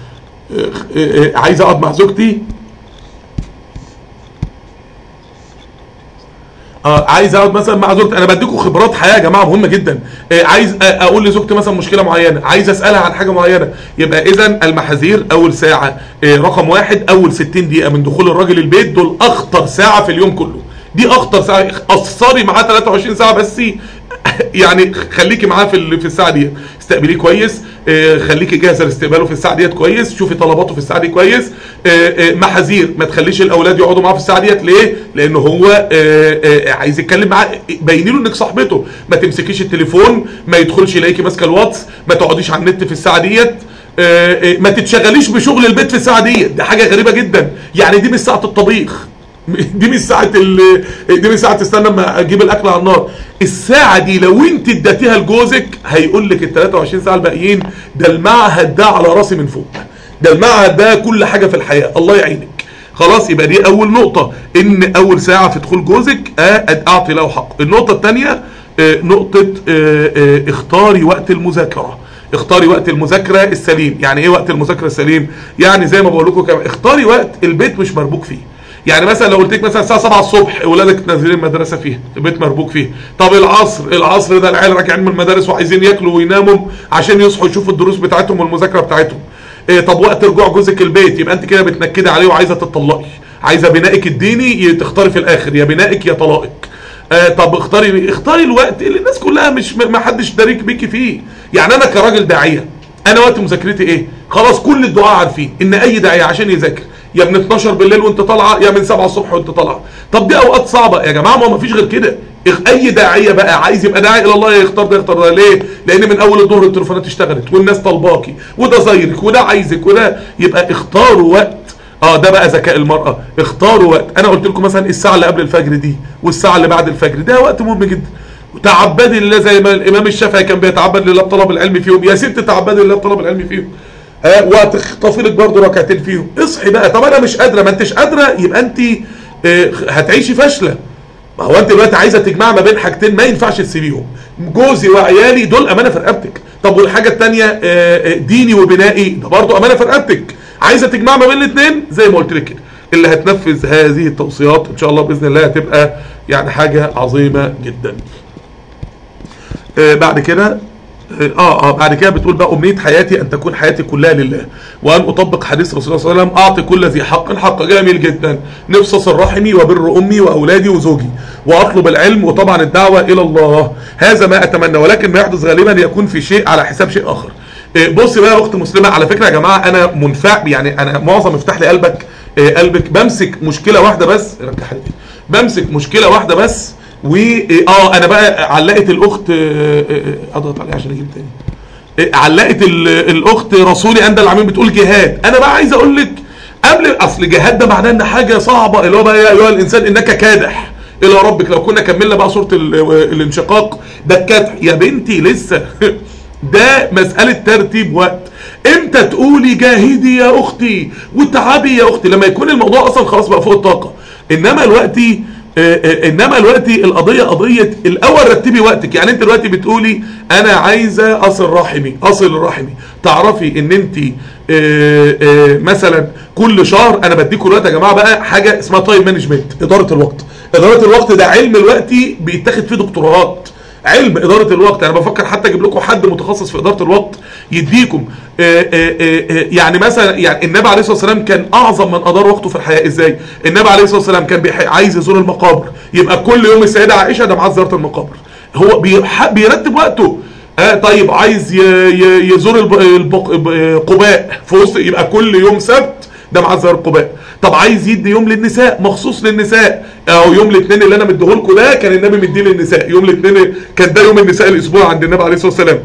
آآ عايز اقعد مع زوجتي اه عايز اقعد مثلا مع زوجتي انا بديكم خبرات حياه يا جماعه مهمه جدا آه عايز اقول لزوجتي مثلا مشكله معينه عايز اسالها عن حاجه معينه يبقى اذا المحاذير اول ساعه آه رقم واحد اول 60 دقيقه من دخول الراجل البيت دول اخطر ساعه في اليوم كله دي اخطر ساعه قصري معاه 23 ساعه بس يعني خليكي معاه في في الساعه دي استقبليه كويس آه خليكي جاهزه لاستقباله في الساعه ديت كويس شوفي طلباته في الساعه دي كويس آه آه محاذير ما تخليش الاولاد يقعدوا معاه في الساعه ديت ليه لان هو عايز يتكلم معاه بيني له انك صاحبته ما تمسكيش التليفون ما يدخلش يلاقيكي ماسكه الواتس ما تقعديش على النت في الساعه ديت ما تتشغليش بشغل البيت في الساعه ديت دي حاجه غريبه جدا يعني دي مش ساعه الطبيخ دي مش ساعة ال دي مش ساعة تستنى اما اجيب الاكل على النار الساعة دي لو انت اديتيها لجوزك هيقول لك ال 23 ساعة الباقيين ده المعهد ده على راسي من فوق ده المعهد ده كل حاجة في الحياة الله يعينك خلاص يبقى دي اول نقطة ان اول ساعة في دخول جوزك اعطي له حق النقطة الثانية نقطة اختاري وقت المذاكرة اختاري وقت المذاكرة السليم يعني ايه وقت المذاكرة السليم يعني زي ما بقول لكم كمان اختاري وقت البيت مش مربوك فيه يعني مثلا لو قلت لك مثلا الساعه 7 الصبح اولادك نازلين المدرسه فيها البيت مربوك فيه طب العصر العصر ده العيال راجعين من المدارس وعايزين ياكلوا ويناموا عشان يصحوا يشوفوا الدروس بتاعتهم والمذاكره بتاعتهم إيه طب وقت رجوع جوزك البيت يبقى انت كده بتنكدي عليه وعايزه تطلقي عايزه بنائك الديني تختاري في الاخر يا بنائك يا طلاقك آه طب اختاري اختاري الوقت اللي الناس كلها مش ما حدش داريك بيكي فيه يعني انا كراجل داعيه انا وقت مذاكرتي ايه خلاص كل الدعاء عارفين ان اي داعيه عشان يذاكر يا من 12 بالليل وانت طالعه يا من 7 الصبح وانت طالعه طب دي اوقات صعبه يا جماعه ما فيش غير كده اي داعيه بقى عايز يبقى داعي الى الله يختار ده يختار ده ليه لان من اول الظهر التليفونات اشتغلت والناس طالباكي وده زايرك وده عايزك وده يبقى اختاروا وقت اه ده بقى ذكاء المرأة اختاروا وقت انا قلت لكم مثلا الساعة اللي قبل الفجر دي والساعة اللي بعد الفجر ده وقت مهم جدا تعبدي لله زي ما الامام الشافعي كان بيتعبد لله بطلب العلم فيهم يا ست تعبدي لله بطلب العلم فيهم آه وهتخطفي لك برضه ركعتين فيهم اصحي بقى طب انا مش قادره ما انتش قادره يبقى انت آه هتعيشي فاشله ما هو انت دلوقتي عايزه تجمع ما بين حاجتين ما ينفعش تسيبيهم جوزي وعيالي دول امانه في رقبتك طب والحاجه الثانيه ديني وبنائي ده برضه امانه في رقبتك عايزه تجمع ما بين الاثنين زي ما قلت لك كده اللي هتنفذ هذه التوصيات ان شاء الله باذن الله هتبقى يعني حاجه عظيمه جدا آه بعد كده اه اه بعد كده بتقول بقى امنيه حياتي ان تكون حياتي كلها لله وان اطبق حديث رسول الله صلى الله عليه وسلم اعطي كل ذي حق حقه جميل جدا نفسي اصل رحمي وبر امي واولادي وزوجي واطلب العلم وطبعا الدعوه الى الله هذا ما اتمنى ولكن ما يحدث غالبا يكون في شيء على حساب شيء اخر بص بقى يا اخت مسلمه على فكره يا جماعه انا منفع يعني انا معظم افتح لي قلبك قلبك بمسك مشكله واحده بس رجع لي بمسك مشكله واحده بس و اه انا بقى علقت الاخت اضغط عليها عشان اجيب تاني علقت الاخت رسولي عند العميم بتقول جهاد انا بقى عايز اقول لك قبل اصل جهاد ده معناه ان حاجه صعبه اللي هو بقى يا ايها الانسان انك كادح الى ربك لو كنا كملنا بقى سوره الانشقاق ده الكدح يا بنتي لسه ده مسألة ترتيب وقت امتى تقولي جاهدي يا اختي وتعبي يا اختي لما يكون الموضوع اصلا خلاص بقى فوق الطاقة انما دلوقتي انما دلوقتي القضية قضية الاول رتبي وقتك يعني انت دلوقتي بتقولي انا عايزة اصل رحمي اصل رحمي تعرفي ان انت مثلا كل شهر انا بديكم دلوقتي يا جماعة بقى حاجة اسمها تايم مانجمنت ادارة الوقت ادارة الوقت ده علم الوقت بيتاخد فيه دكتوراهات علم إدارة الوقت أنا بفكر حتى أجيب لكم حد متخصص في إدارة الوقت يديكم آآ آآ يعني مثلا يعني النبي عليه الصلاة والسلام كان أعظم من أدار وقته في الحياة إزاي النبي عليه الصلاة والسلام كان عايز يزور المقابر يبقى كل يوم السيدة عائشة ده معاه زيارة المقابر هو بيرتب وقته آه طيب عايز يزور قباء في وسط يبقى كل يوم سبت ده معاه زيارة قباء طب عايز يدي يوم للنساء مخصوص للنساء او يوم الاثنين اللي انا مديهولكم ده كان النبي مديه للنساء يوم الاثنين كان ده يوم النساء الاسبوع عند النبي عليه الصلاه والسلام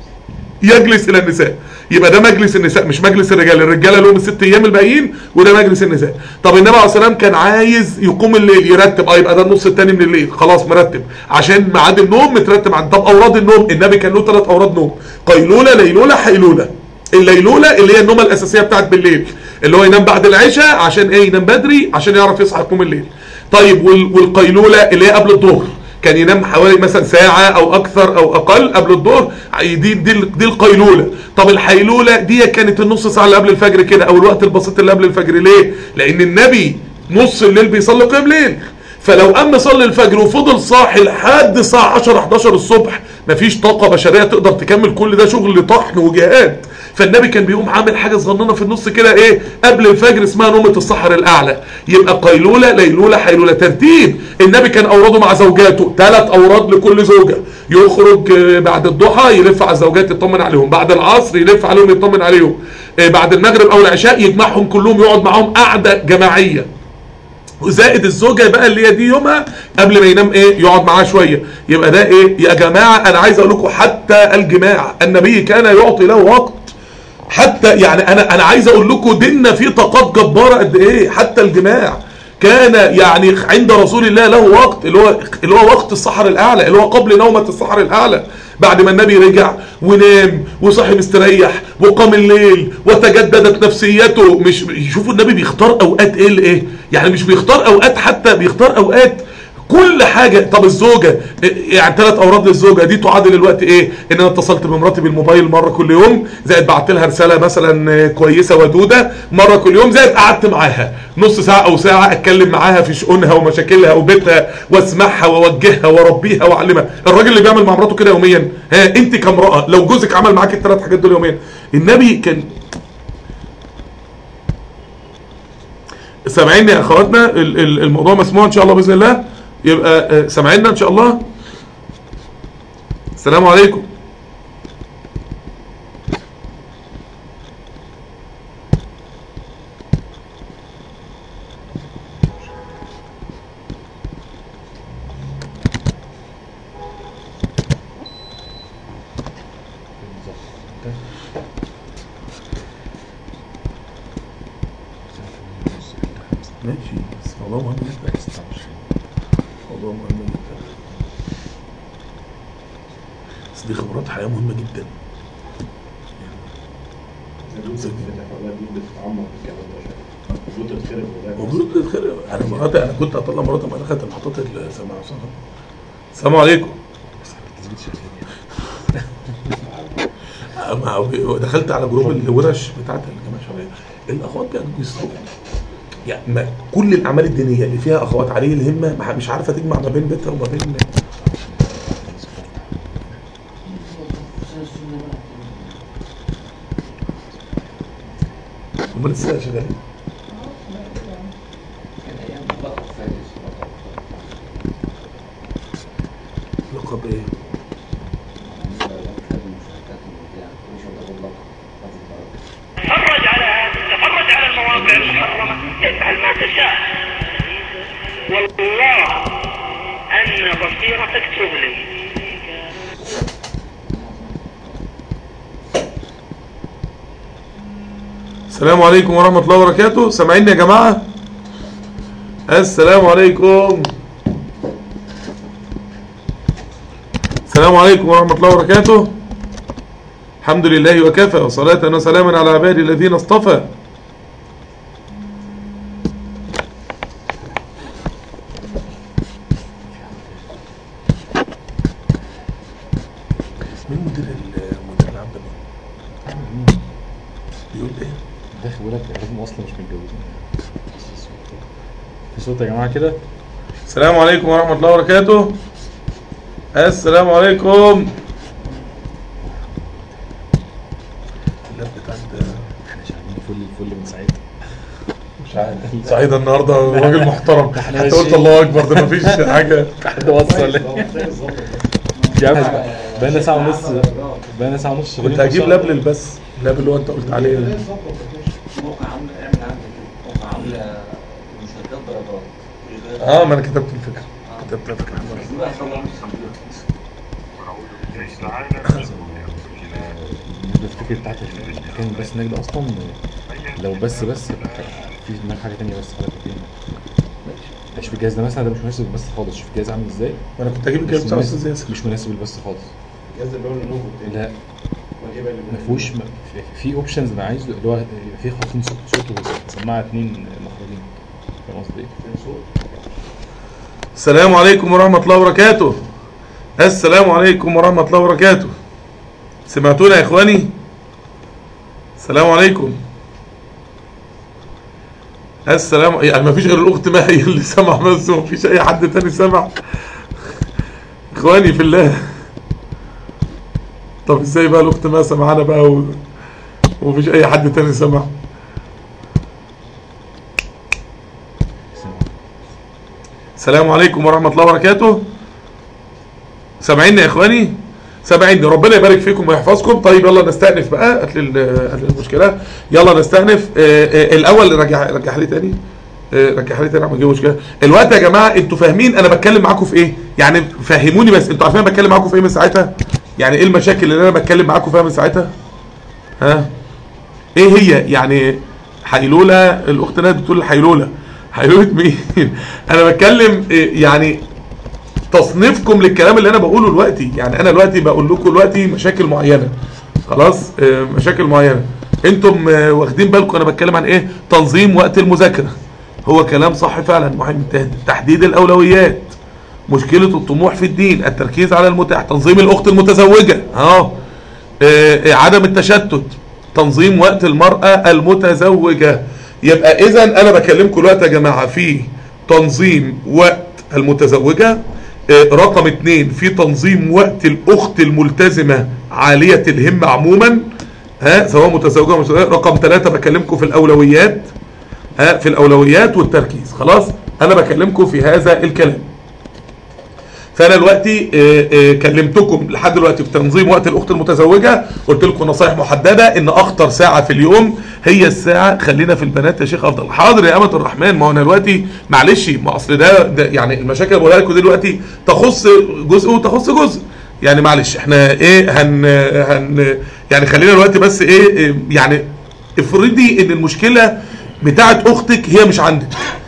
يجلس الى النساء يبقى ده مجلس النساء مش مجلس الرجال الرجاله لهم الست ايام الباقيين وده مجلس النساء طب النبي عليه الصلاه والسلام كان عايز يقوم الليل يرتب اه يبقى ده النص الثاني من الليل خلاص مرتب عشان ميعاد النوم مترتب عن طب اوراد النوم النبي كان له ثلاث اوراد نوم قيلوله ليلوله حيلوله الليلوله اللي هي النومه الاساسيه بتاعت بالليل اللي هو ينام بعد العشاء عشان ايه ينام بدري عشان يعرف يصحى يقوم الليل طيب والقيلوله اللي هي قبل الظهر كان ينام حوالي مثلا ساعة او اكثر او اقل قبل الظهر دي, دي, دي القيلولة طب الحيلولة دي كانت النص ساعة اللي قبل الفجر كده او الوقت البسيط اللي قبل الفجر ليه لان النبي نص الليل بيصلي قيام ليل فلو قام صلي الفجر وفضل صاحي لحد الساعة 10 11 الصبح مفيش طاقة بشرية تقدر تكمل كل ده شغل طحن وجهاد فالنبي كان بيقوم عامل حاجة صغننة في النص كده ايه قبل الفجر اسمها نومة السحر الاعلى يبقى قيلولة ليلولة حيلولة ترتيب النبي كان اوراده مع زوجاته ثلاث اوراد لكل زوجة يخرج بعد الضحى يلف على الزوجات يطمن عليهم بعد العصر يلف عليهم يطمن عليهم بعد المغرب او العشاء يجمعهم كلهم يقعد معاهم قعدة جماعية وزائد الزوجة بقى اللي هي دي يومها قبل ما ينام ايه يقعد معاه شوية يبقى ده ايه يا جماعة انا عايز اقول لكم حتى الجماع النبي كان يعطي له وقت حتى يعني انا انا عايز اقول لكم ديننا فيه طاقات جبارة قد ايه حتى الجماع كان يعني عند رسول الله له وقت اللي هو اللي هو وقت السحر الاعلى اللي هو قبل نومة السحر الاعلى بعد ما النبي رجع ونام وصحي مستريح وقام الليل وتجددت نفسيته مش شوفوا النبي بيختار اوقات ايه لايه يعني مش بيختار اوقات حتى بيختار اوقات كل حاجة طب الزوجة يعني ثلاث اوراد للزوجة دي تعادل الوقت ايه ان انا اتصلت بمراتي بالموبايل مرة كل يوم زائد بعت لها رسالة مثلا كويسة ودودة مرة كل يوم زائد قعدت معاها نص ساعة او ساعة اتكلم معاها في شؤونها ومشاكلها وبيتها واسمعها واوجهها واربيها واعلمها الراجل اللي بيعمل مع مراته كده يوميا ها انت كامرأة لو جوزك عمل معاك الثلاث حاجات دول يوميا النبي كان سامعيني يا اخواتنا الموضوع مسموع ان شاء الله باذن الله يبقى سامعيننا ان شاء الله السلام عليكم ماشي بس موضوع مهم جدا موضوع مهم جدا بس دي خبرات حياه مهمه جدا المفروض تتخرب انا مراتي انا كنت اطلع مراتي ما دخلت محطات السماعه السلام عليكم ما دخلت على جروب الورش بتاعت الجامعه الشرعيه الاخوات كانوا بيصرفوا يعني ما كل الاعمال الدينيه اللي فيها اخوات عليه الهمه ما- مش عارفه تجمع ما بين بيتها وما بين هم لسه شغالين لقب ايه؟ تفرج على تفرج على المواقع المحرمة تفعل ما تشاء والله أن بصيرتك تغلي السلام عليكم ورحمة الله وبركاته سامعيني يا جماعة السلام عليكم السلام عليكم ورحمة الله وبركاته الحمد لله وكفى وصلاة وسلاما على عبادي الذين اصطفى مين مدير المدير العام ده مين؟ بيقول ايه؟ داخل بيقول لك احنا اصلا مش متجوزين في صوت يا جماعه كده السلام عليكم ورحمة الله وبركاته السلام عليكم اللاب بتاعت احنا شغالين فل الفل من ساعتها مش عارف سعيد النهارده راجل محترم احنا حتى قلت ماشيين. الله اكبر ده مفيش حاجه حد وصل يا عم بقالنا ساعه ونص بقالنا ساعه ونص شغالين كنت هجيب في لاب للبس اللاب اللي هو انت قلت عليه ده. موقع عامل اعمل عندك موقع عامله مشاركات درجات اه ما انا كتبت الفكره كتبت الفكره دي بقى شغل الفكره بتاعت كان بس نجد اصلا لو بس بس في دماغ حاجه تانية بس حضرتك فيها شوف الجهاز ده مثلا ده مش مناسب للبث خالص شوف الجهاز عامل ازاي ما انا كنت هجيب الكلام مش بتاع مناسب- استاذ ياسر مش مناسب للبث خالص الجهاز اللي هو النوفو التاني لا واجيبها اللي ما فيهوش ما- في- في اوبشنز انا عايزه اللي هو يبقى فيه خطين صوت صوت وسماعه اتنين مخرجين فاهم قصدي ايه؟ السلام عليكم ورحمه الله وبركاته السلام عليكم ورحمه الله وبركاته سمعتونا يا اخواني السلام عليكم السلام يعني ما فيش غير الاخت ما هي اللي سمع بس وما فيش اي حد تاني سمع اخواني في الله طب ازاي بقى الاخت ما سمعنا بقى و... ومفيش اي حد تاني سمع السلام عليكم ورحمة الله وبركاته سامعيني يا اخواني سامعيني ربنا يبارك فيكم ويحفظكم طيب يلا نستأنف بقى قتل ال- قتل المشكلة يلا نستأنف آه، آه، الاول رجع رجع لي تاني آه، رجع لي تاني عم نجيب مشكلة الوقت يا جماعة انتوا فاهمين انا بتكلم معاكم في ايه يعني فهموني بس انتوا عارفين انا بتكلم معاكم في ايه من ساعتها يعني ايه المشاكل اللي انا بتكلم معاكم فيها من ساعتها ها ايه هي يعني حيلولة الاخت نادي بتقول حيلولة حيلولة مين انا بتكلم إيه يعني تصنيفكم للكلام اللي انا بقوله دلوقتي يعني انا دلوقتي بقول لكم دلوقتي مشاكل معينة خلاص آه، مشاكل معينة انتم آه، واخدين بالكم انا بتكلم عن ايه تنظيم وقت المذاكرة هو كلام صح فعلا مهم تهد- تحديد الاولويات مشكلة الطموح في الدين التركيز على المتاح تنظيم الاخت المتزوجة اه آه، عدم التشتت تنظيم وقت المرأة المتزوجة يبقى اذا انا بكلمكم دلوقتي يا جماعة في تنظيم وقت المتزوجة آه، رقم اتنين في تنظيم وقت الاخت الملتزمة عالية الهمة عموما ها سواء متزوجة أو متزوجة رقم ثلاثة بكلمكم في الاولويات ها في الاولويات والتركيز خلاص انا بكلمكم في هذا الكلام فانا دلوقتي آه، آه، كلمتكم لحد دلوقتي في تنظيم وقت الاخت المتزوجه قلت لكم نصايح محدده ان اخطر ساعه في اليوم هي الساعه خلينا في البنات يا شيخ افضل حاضر يا امه الرحمن ما هو انا دلوقتي معلش ما اصل ده, ده يعني المشاكل اللي بقولها لكم دي دلوقتي تخص جزء وتخص جزء يعني معلش احنا ايه هن هن يعني خلينا دلوقتي بس ايه إيه، يعني افرضي ان المشكله بتاعت اختك هي مش عندك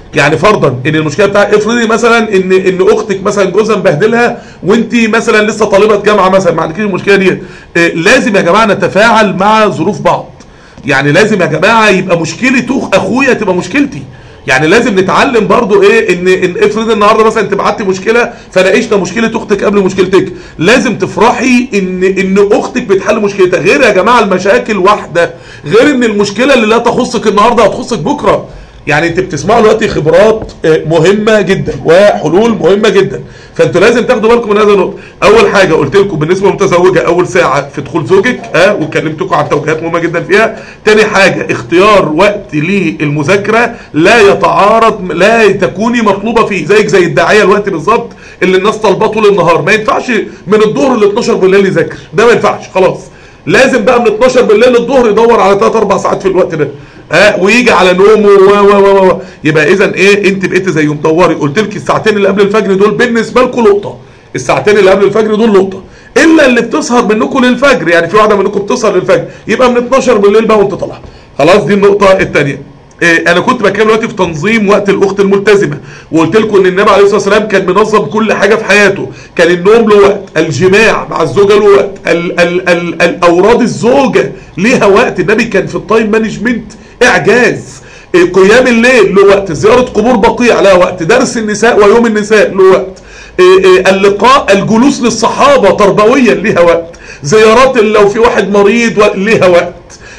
يعني فرضا ان المشكله بتاعت افرضي مثلا ان ان اختك مثلا جوزها مبهدلها وانت مثلا لسه طالبه جامعه مثلا ما عندكيش المشكله دي آه، لازم يا جماعه نتفاعل مع ظروف بعض يعني لازم يا جماعه يبقى مشكله أخ- اخويا تبقى مشكلتي يعني لازم نتعلم برضو ايه ان ان افرض النهارده مثلا انت بعتي مشكله فناقشنا مشكله اختك قبل مشكلتك لازم تفرحي ان ان اختك بتحل مشكلتها غير يا جماعه المشاكل واحده غير ان المشكله اللي لا تخصك النهارده هتخصك بكره يعني انت بتسمعوا دلوقتي خبرات آه، مهمه جدا وحلول مهمه جدا فانتوا لازم تاخدوا بالكم من هذا النقطه اول حاجه قلت لكم بالنسبه للمتزوجه اول ساعه في دخول زوجك ها وكلمتكم عن توجيهات مهمه جدا فيها تاني حاجه اختيار وقت للمذاكره لا يتعارض لا تكوني مطلوبه فيه زيك زي الداعيه الوقت بالظبط اللي الناس طالباه طول النهار ما ينفعش من الظهر ل 12 بالليل يذاكر ده ما ينفعش خلاص لازم بقى من 12 بالليل للظهر يدور على 3 4 ساعات في الوقت ده ها ويجي على نومه و و و و يبقى اذا ايه انت بقيت زي مدوري قلت لك الساعتين اللي قبل الفجر دول بالنسبه لكم لقطه الساعتين اللي قبل الفجر دول لقطه الا اللي بتسهر منكم للفجر يعني في واحده منكم بتسهر للفجر يبقى من 12 بالليل بقى وانت طالع خلاص دي النقطه الثانيه إيه انا كنت بتكلم دلوقتي في تنظيم وقت الاخت الملتزمه وقلت لكم ان النبي عليه الصلاه والسلام كان منظم كل حاجه في حياته كان النوم له وقت الجماع مع الزوجه له وقت ال ال ال الاوراد الزوجه ليها وقت النبي كان في التايم مانجمنت اعجاز إيه قيام الليل له وقت زياره قبور بقيع لها وقت درس النساء ويوم النساء له وقت إيه إيه اللقاء الجلوس للصحابه تربويا ليها وقت زيارات لو في واحد مريض و- ليها وقت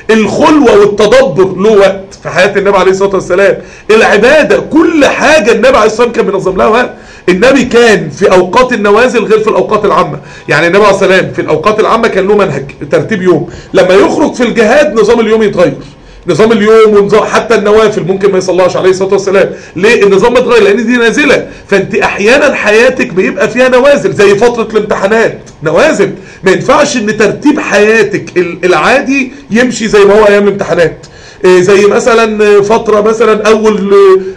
الخلوة والتدبر له وقت في حياة النبي عليه الصلاة والسلام العبادة كل حاجة النبي عليه الصلاة والسلام كان بينظم لها وقت النبي كان في أوقات النوازل غير في الأوقات العامة يعني النبي عليه الصلاة والسلام في الأوقات العامة كان له منهج ترتيب يوم لما يخرج في الجهاد نظام اليوم يتغير نظام اليوم ونظام حتى النوافل ممكن ما يصلاش عليه الصلاه والسلام ليه النظام اتغير لان دي نازله فانت احيانا حياتك بيبقى فيها نوازل زي فتره الامتحانات نوازل ما ينفعش ان ترتيب حياتك ال- العادي يمشي زي ما هو ايام الامتحانات إيه زي مثلا فترة مثلا أول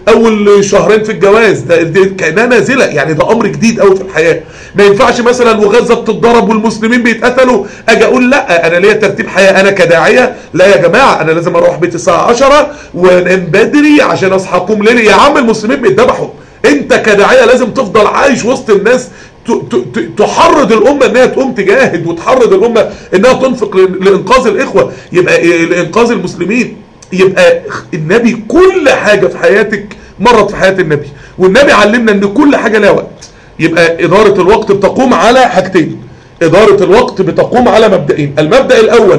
أول شهرين في الجواز ده ده كأنها نازلة يعني ده أمر جديد أوي في الحياة ما ينفعش مثلا وغزة بتتضرب والمسلمين بيتقتلوا أجي أقول لا أنا ليا ترتيب حياة أنا كداعية لا يا جماعة أنا لازم أروح بيتي الساعة 10 وأنام بدري عشان أصحى أقوم ليلي يا عم المسلمين بيتذبحوا أنت كداعية لازم تفضل عايش وسط الناس ت- ت- ت- تحرض الامه انها تقوم تجاهد وتحرض الامه انها تنفق ل- لانقاذ الاخوه يبقى إيه؟ لانقاذ المسلمين يبقى النبي كل حاجه في حياتك مرت في حياه النبي والنبي علمنا ان كل حاجه لها وقت يبقى اداره الوقت بتقوم على حاجتين اداره الوقت بتقوم على مبدئين المبدا الاول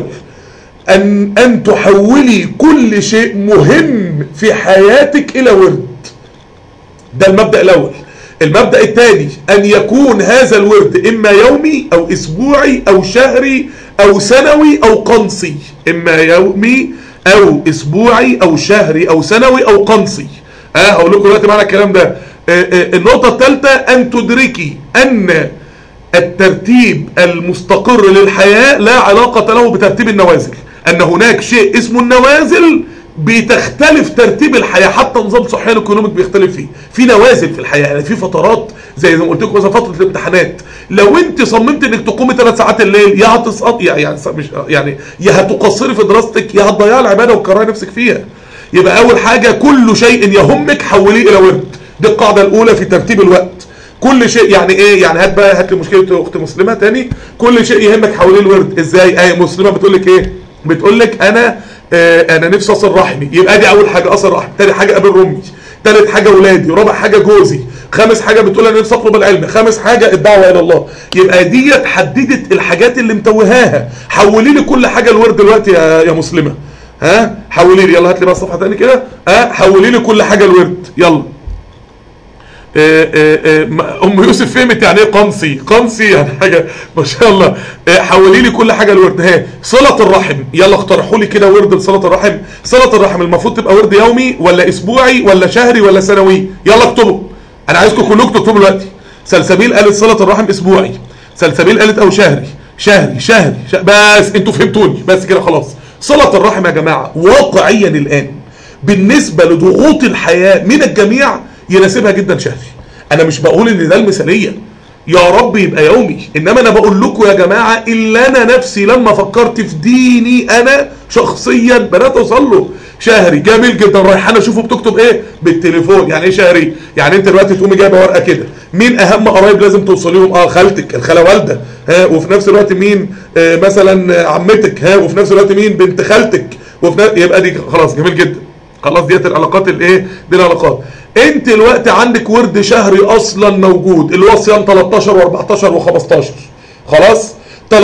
ان ان تحولي كل شيء مهم في حياتك الى ورد ده المبدأ الأول المبدأ الثاني أن يكون هذا الورد إما يومي أو أسبوعي أو شهري أو سنوي أو قنصي إما يومي أو أسبوعي أو شهري أو سنوي أو قنصي ها هقول لكم دلوقتي معنى الكلام ده آه، آه، النقطة الثالثة أن تدركي أن الترتيب المستقر للحياة لا علاقة له بترتيب النوازل أن هناك شيء اسمه النوازل بتختلف ترتيب الحياة حتى نظام صحيان ايكونوميك بيختلف فيه في نوازل في الحياة يعني في فترات زي ما قلت لكم مثلا فترة الامتحانات لو انت صممت انك تقومي ثلاث ساعات الليل يا هتسقط يعني يعني مش يعني يا هتقصري في دراستك يا هتضيعي العبادة وتكرهي نفسك فيها يبقى اول حاجة كل شيء يهمك حوليه الى ورد دي القاعدة الاولى في ترتيب الوقت كل شيء يعني ايه يعني هات بقى هات لي مشكله اخت مسلمه تاني كل شيء يهمك حوالين الورد ازاي ايه مسلمه بتقول لك ايه بتقول لك انا آه انا نفسي اصل رحمي يبقى دي اول حاجه اصل رحمي تاني حاجه قابل امي تالت حاجه ولادي رابع حاجه جوزي خامس حاجه بتقول انا نفسي اطلب العلم خامس حاجه الدعوه الى الله يبقى ديت حددت الحاجات اللي متوهاها حولي لي كل حاجه الورد دلوقتي يا, يا مسلمه ها حولي لي يلا هات لي بقى الصفحه تاني كده ها حولي لي كل حاجه الورد يلا آه، آه، آه، ما- ام يوسف فهمت يعني ايه قنصي قنصي يعني حاجه ما شاء الله آه، حولي لي كل حاجه الورد ها صله الرحم يلا اقترحوا لي كده ورد لصله الرحم صله الرحم المفروض تبقى ورد يومي ولا اسبوعي ولا شهري ولا سنوي يلا اكتبوا انا عايزكم كلكم تكتبوا دلوقتي سلسبيل قالت صله الرحم اسبوعي سلسبيل قالت او شهري شهري شهري شه... بس انتوا فهمتوني بس كده خلاص صله الرحم يا جماعه واقعيا الان بالنسبة لضغوط الحياة من الجميع يناسبها جدا شهري انا مش بقول ان ده المثالية يا رب يبقى يومي انما انا بقول لكم يا جماعة اللي انا نفسي لما فكرت في ديني انا شخصيا بدات اوصل له شهري جميل جدا رايحان اشوفه بتكتب ايه بالتليفون يعني ايه شهري يعني انت دلوقتي تقومي جايبه ورقه كده مين اهم قرايب لازم توصليهم اه خالتك الخاله والده ها وفي نفس الوقت مين آه مثلا آه، عمتك ها وفي نفس الوقت مين بنت خالتك وفي نفس يبقى دي خلاص جميل جدا خلاص ديت العلاقات الايه دي العلاقات انت الوقت عندك ورد شهري اصلا موجود اللي هو صيام 13 و14 و15 خلاص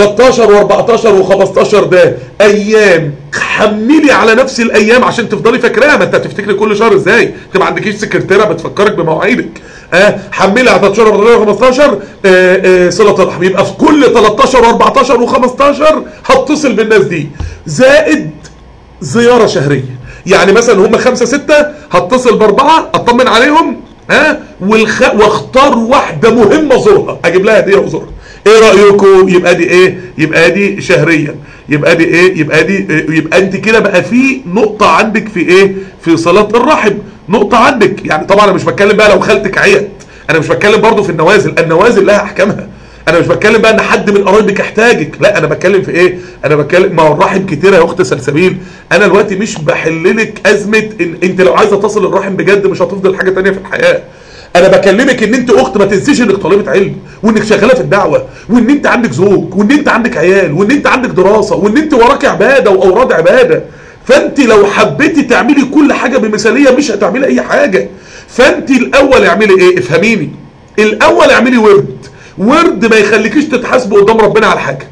13 و14 و15 ده ايام حملي على نفس الايام عشان تفضلي فاكراها ما انت هتفتكري كل شهر ازاي انت ما عندكيش سكرتيره بتفكرك بمواعيدك اه حملي على 13 و14 و15 آه آه صله الرحم يبقى في كل 13 و14 و15 هتصل بالناس دي زائد زيارة شهرية يعني مثلا هم خمسة ستة هتصل باربعة اطمن عليهم ها والخ... واختار واحدة مهمة زورها اجيب لها هدية وزورها ايه رأيكم يبقى دي ايه يبقى دي شهريا يبقى دي ايه يبقى دي إيه؟ يبقى انت كده بقى في نقطة عندك في ايه في صلاة الرحم نقطة عندك يعني طبعا انا مش بتكلم بقى لو خالتك عيت انا مش بتكلم برضو في النوازل النوازل لها احكامها انا مش بتكلم بقى ان حد من قرايبك يحتاجك لا انا بتكلم في ايه انا بتكلم ما هو الرحم كتير يا اخت سلسبيل انا دلوقتي مش بحل لك ازمه ان انت لو عايزه تصل الرحم بجد مش هتفضل حاجه تانية في الحياه انا بكلمك ان انت اخت ما تنسيش انك طالبه علم وانك شغاله في الدعوه وان انت عندك زوج وان انت عندك عيال وان انت عندك دراسه وان انت وراك عباده واوراد عباده فانت لو حبيتي تعملي كل حاجه بمثاليه مش هتعملي اي حاجه فانت الاول اعملي ايه افهميني الاول اعملي ورد ورد ما يخليكيش تتحاسبي قدام ربنا على حاجه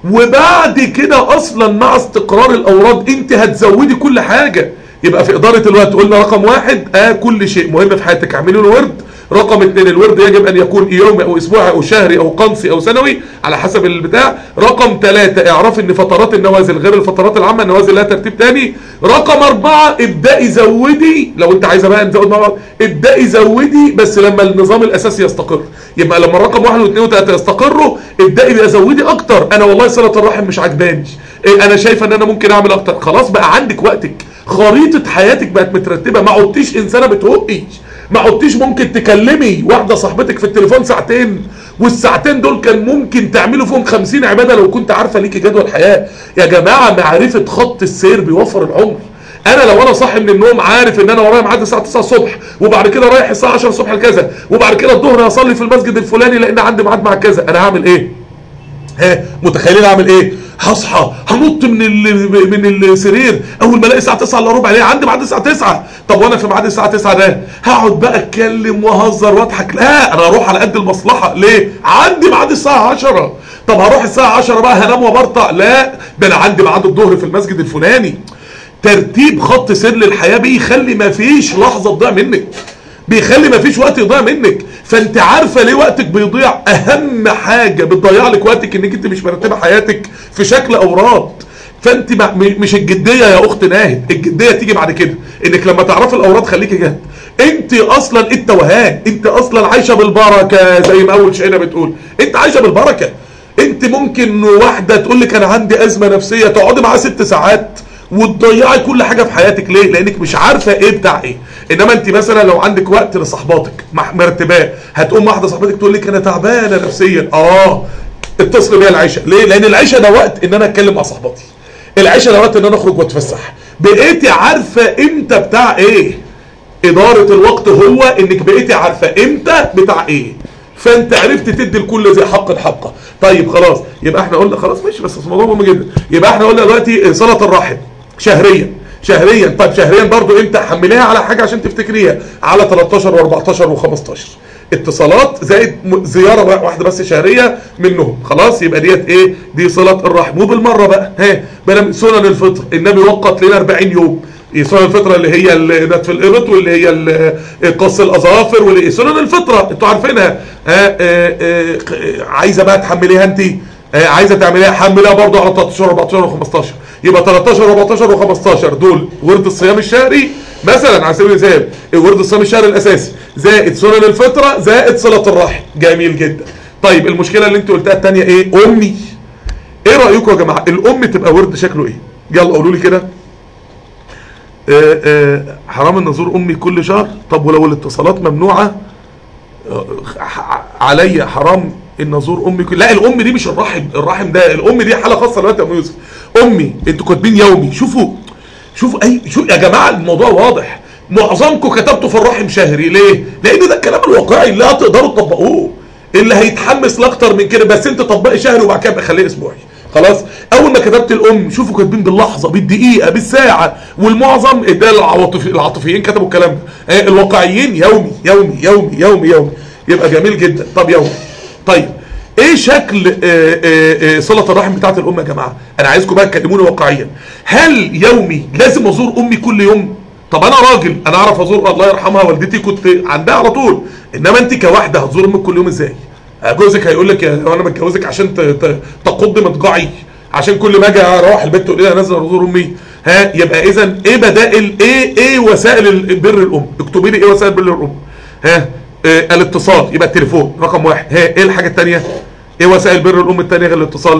وبعد كده اصلا مع استقرار الاوراد انت هتزودي كل حاجه يبقى في اداره الوقت قلنا رقم واحد اه كل شيء مهم في حياتك اعملي له ورد رقم اثنين الورد يجب ان يكون يومي او اسبوعي او شهري او قنصي او سنوي على حسب البتاع رقم ثلاثة اعرفي ان فترات النوازل غير الفترات العامة النوازل لها ترتيب تاني رقم اربعة ابدأي زودي لو انت عايزة بقى نزود مع بعض ابدأي زودي بس لما النظام الاساسي يستقر يبقى لما الرقم واحد واثنين وثلاثة يستقروا ابدأي بقى زودي اكتر انا والله صلة الرحم مش عجباني إيه انا شايفه ان انا ممكن اعمل اكتر خلاص بقى عندك وقتك خريطة حياتك بقت مترتبة ما عدتيش انسانة بتهقي ما عدتيش ممكن تكلمي واحدة صاحبتك في التليفون ساعتين والساعتين دول كان ممكن تعملوا فيهم خمسين عبادة لو كنت عارفة ليكي جدول الحياة يا جماعة معرفة خط السير بيوفر العمر انا لو انا صاحي من النوم عارف ان انا ورايا ميعاد الساعه 9 الصبح وبعد كده رايح الساعه 10 الصبح لكذا وبعد كده الظهر هصلي في المسجد الفلاني لان عندي ميعاد مع كذا انا هعمل ايه ها متخيلين اعمل ايه هصحى هنط من ال... من السرير اول ما الاقي الساعه 9 الا ربع ليه عندي ميعاد الساعه 9 طب وانا في ميعاد الساعه 9 ده هقعد بقى اتكلم واهزر واضحك لا انا هروح على قد المصلحه ليه عندي ميعاد الساعه 10 طب هروح الساعه 10 بقى هنام وبرطع لا ده انا عندي ميعاد الظهر في المسجد الفلاني ترتيب خط سير للحياه بيخلي ما فيش لحظه تضيع منك بيخلي ما فيش وقت يضيع منك فانت عارفه ليه وقتك بيضيع اهم حاجه بتضيع لك وقتك انك انت مش مرتبه حياتك في شكل اوراد فانت ما- م- مش الجديه يا اخت ناهد الجديه تيجي بعد كده انك لما تعرفي الاوراد خليكي جد انت اصلا التوهان انت اصلا عايشه بالبركه زي ما اول شيء بتقول انت عايشه بالبركه انت ممكن واحده تقول لك انا عندي ازمه نفسيه تقعدي معاها ست ساعات وتضيعي كل حاجه في حياتك ليه لانك مش عارفه ايه بتاع ايه انما انت مثلا لو عندك وقت لصاحباتك مع- مرتباه هتقوم واحده صاحبتك تقول لك انا تعبانه نفسيا اه اتصل بيها العشاء ليه لان العشاء ده وقت ان انا اتكلم مع صاحباتي العشاء ده وقت ان انا اخرج واتفسح بقيتي عارفه امتى بتاع ايه اداره الوقت هو انك بقيتي عارفه امتى بتاع ايه فانت عرفت تدي لكل ذي حق حقه طيب خلاص يبقى احنا قلنا خلاص ماشي بس الموضوع مهم جدا يبقى احنا قلنا دلوقتي صله الرحم شهريا شهريا طيب شهريا برضو امتى حمليها على حاجه عشان تفتكريها على 13 و14 و15 اتصالات زائد م- زياره بقى واحده بس شهريه منهم خلاص يبقى ديت ايه دي صله الرحم وبالمره بقى ها بلا سنن الفطر النبي وقت لنا 40 يوم إيه سنن الفطره اللي هي ال- نتف الابط واللي هي ال- قص الاظافر واللي إيه سنن الفطره انتوا عارفينها ها آه، آه، آه، عايزه بقى تحمليها انت آه، عايزه تعمليها حملها برضو على 13 14 و15 يبقى 13 و14 و15 دول ورد الصيام الشهري مثلا على سبيل المثال ورد الصيام الشهري الاساسي زائد سنن الفطره زائد صله الرحم جميل جدا طيب المشكله اللي انت قلتها الثانيه ايه امي ايه رايكم يا جماعه الام تبقى ورد شكله ايه يلا قولوا لي كده آه، آه، حرام ان ازور امي كل شهر طب ولو الاتصالات ممنوعه آه، ح- عليا حرام ان ازور امي كل لا الام دي مش الرحم الرحم ده الام دي حاله خاصه دلوقتي يا ام يوسف امي انتوا كاتبين يومي شوفوا شوف اي شو يا جماعه الموضوع واضح معظمكم كتبتوا في الرحم شهري ليه لان ده الكلام الواقعي اللي هتقدروا تطبقوه اللي هيتحمس لاكتر من كده بس انت طبقي شهري وبعد كده خليه اسبوعي خلاص اول ما كتبت الام شوفوا كاتبين باللحظه بالدقيقه بالساعه والمعظم ده العواطف العاطفيين كتبوا الكلام ده آه، الواقعيين يومي يومي يومي يومي يومي يبقى جميل جدا طب يومي طيب ايه شكل آه، آه، آه، صله الرحم بتاعت الام يا جماعه انا عايزكم بقى تكلموني واقعيا هل يومي لازم ازور امي كل يوم طب انا راجل انا اعرف ازور الله يرحمها والدتي كنت عندها على طول انما انت كواحده هتزور امك كل يوم ازاي آه، جوزك هيقول لك يا انا متجوزك عشان ت- ت- تقض مضجعي عشان كل ما اجي اروح البيت تقول لي انا نازل ازور امي ها يبقى اذا ايه بدائل ايه ايه وسائل ال- بر الام اكتبي لي ايه وسائل بر الام ها آه الاتصال يبقى التليفون رقم واحد ها ايه الحاجه الثانيه ايه وسائل بر الام الثانيه غير الاتصال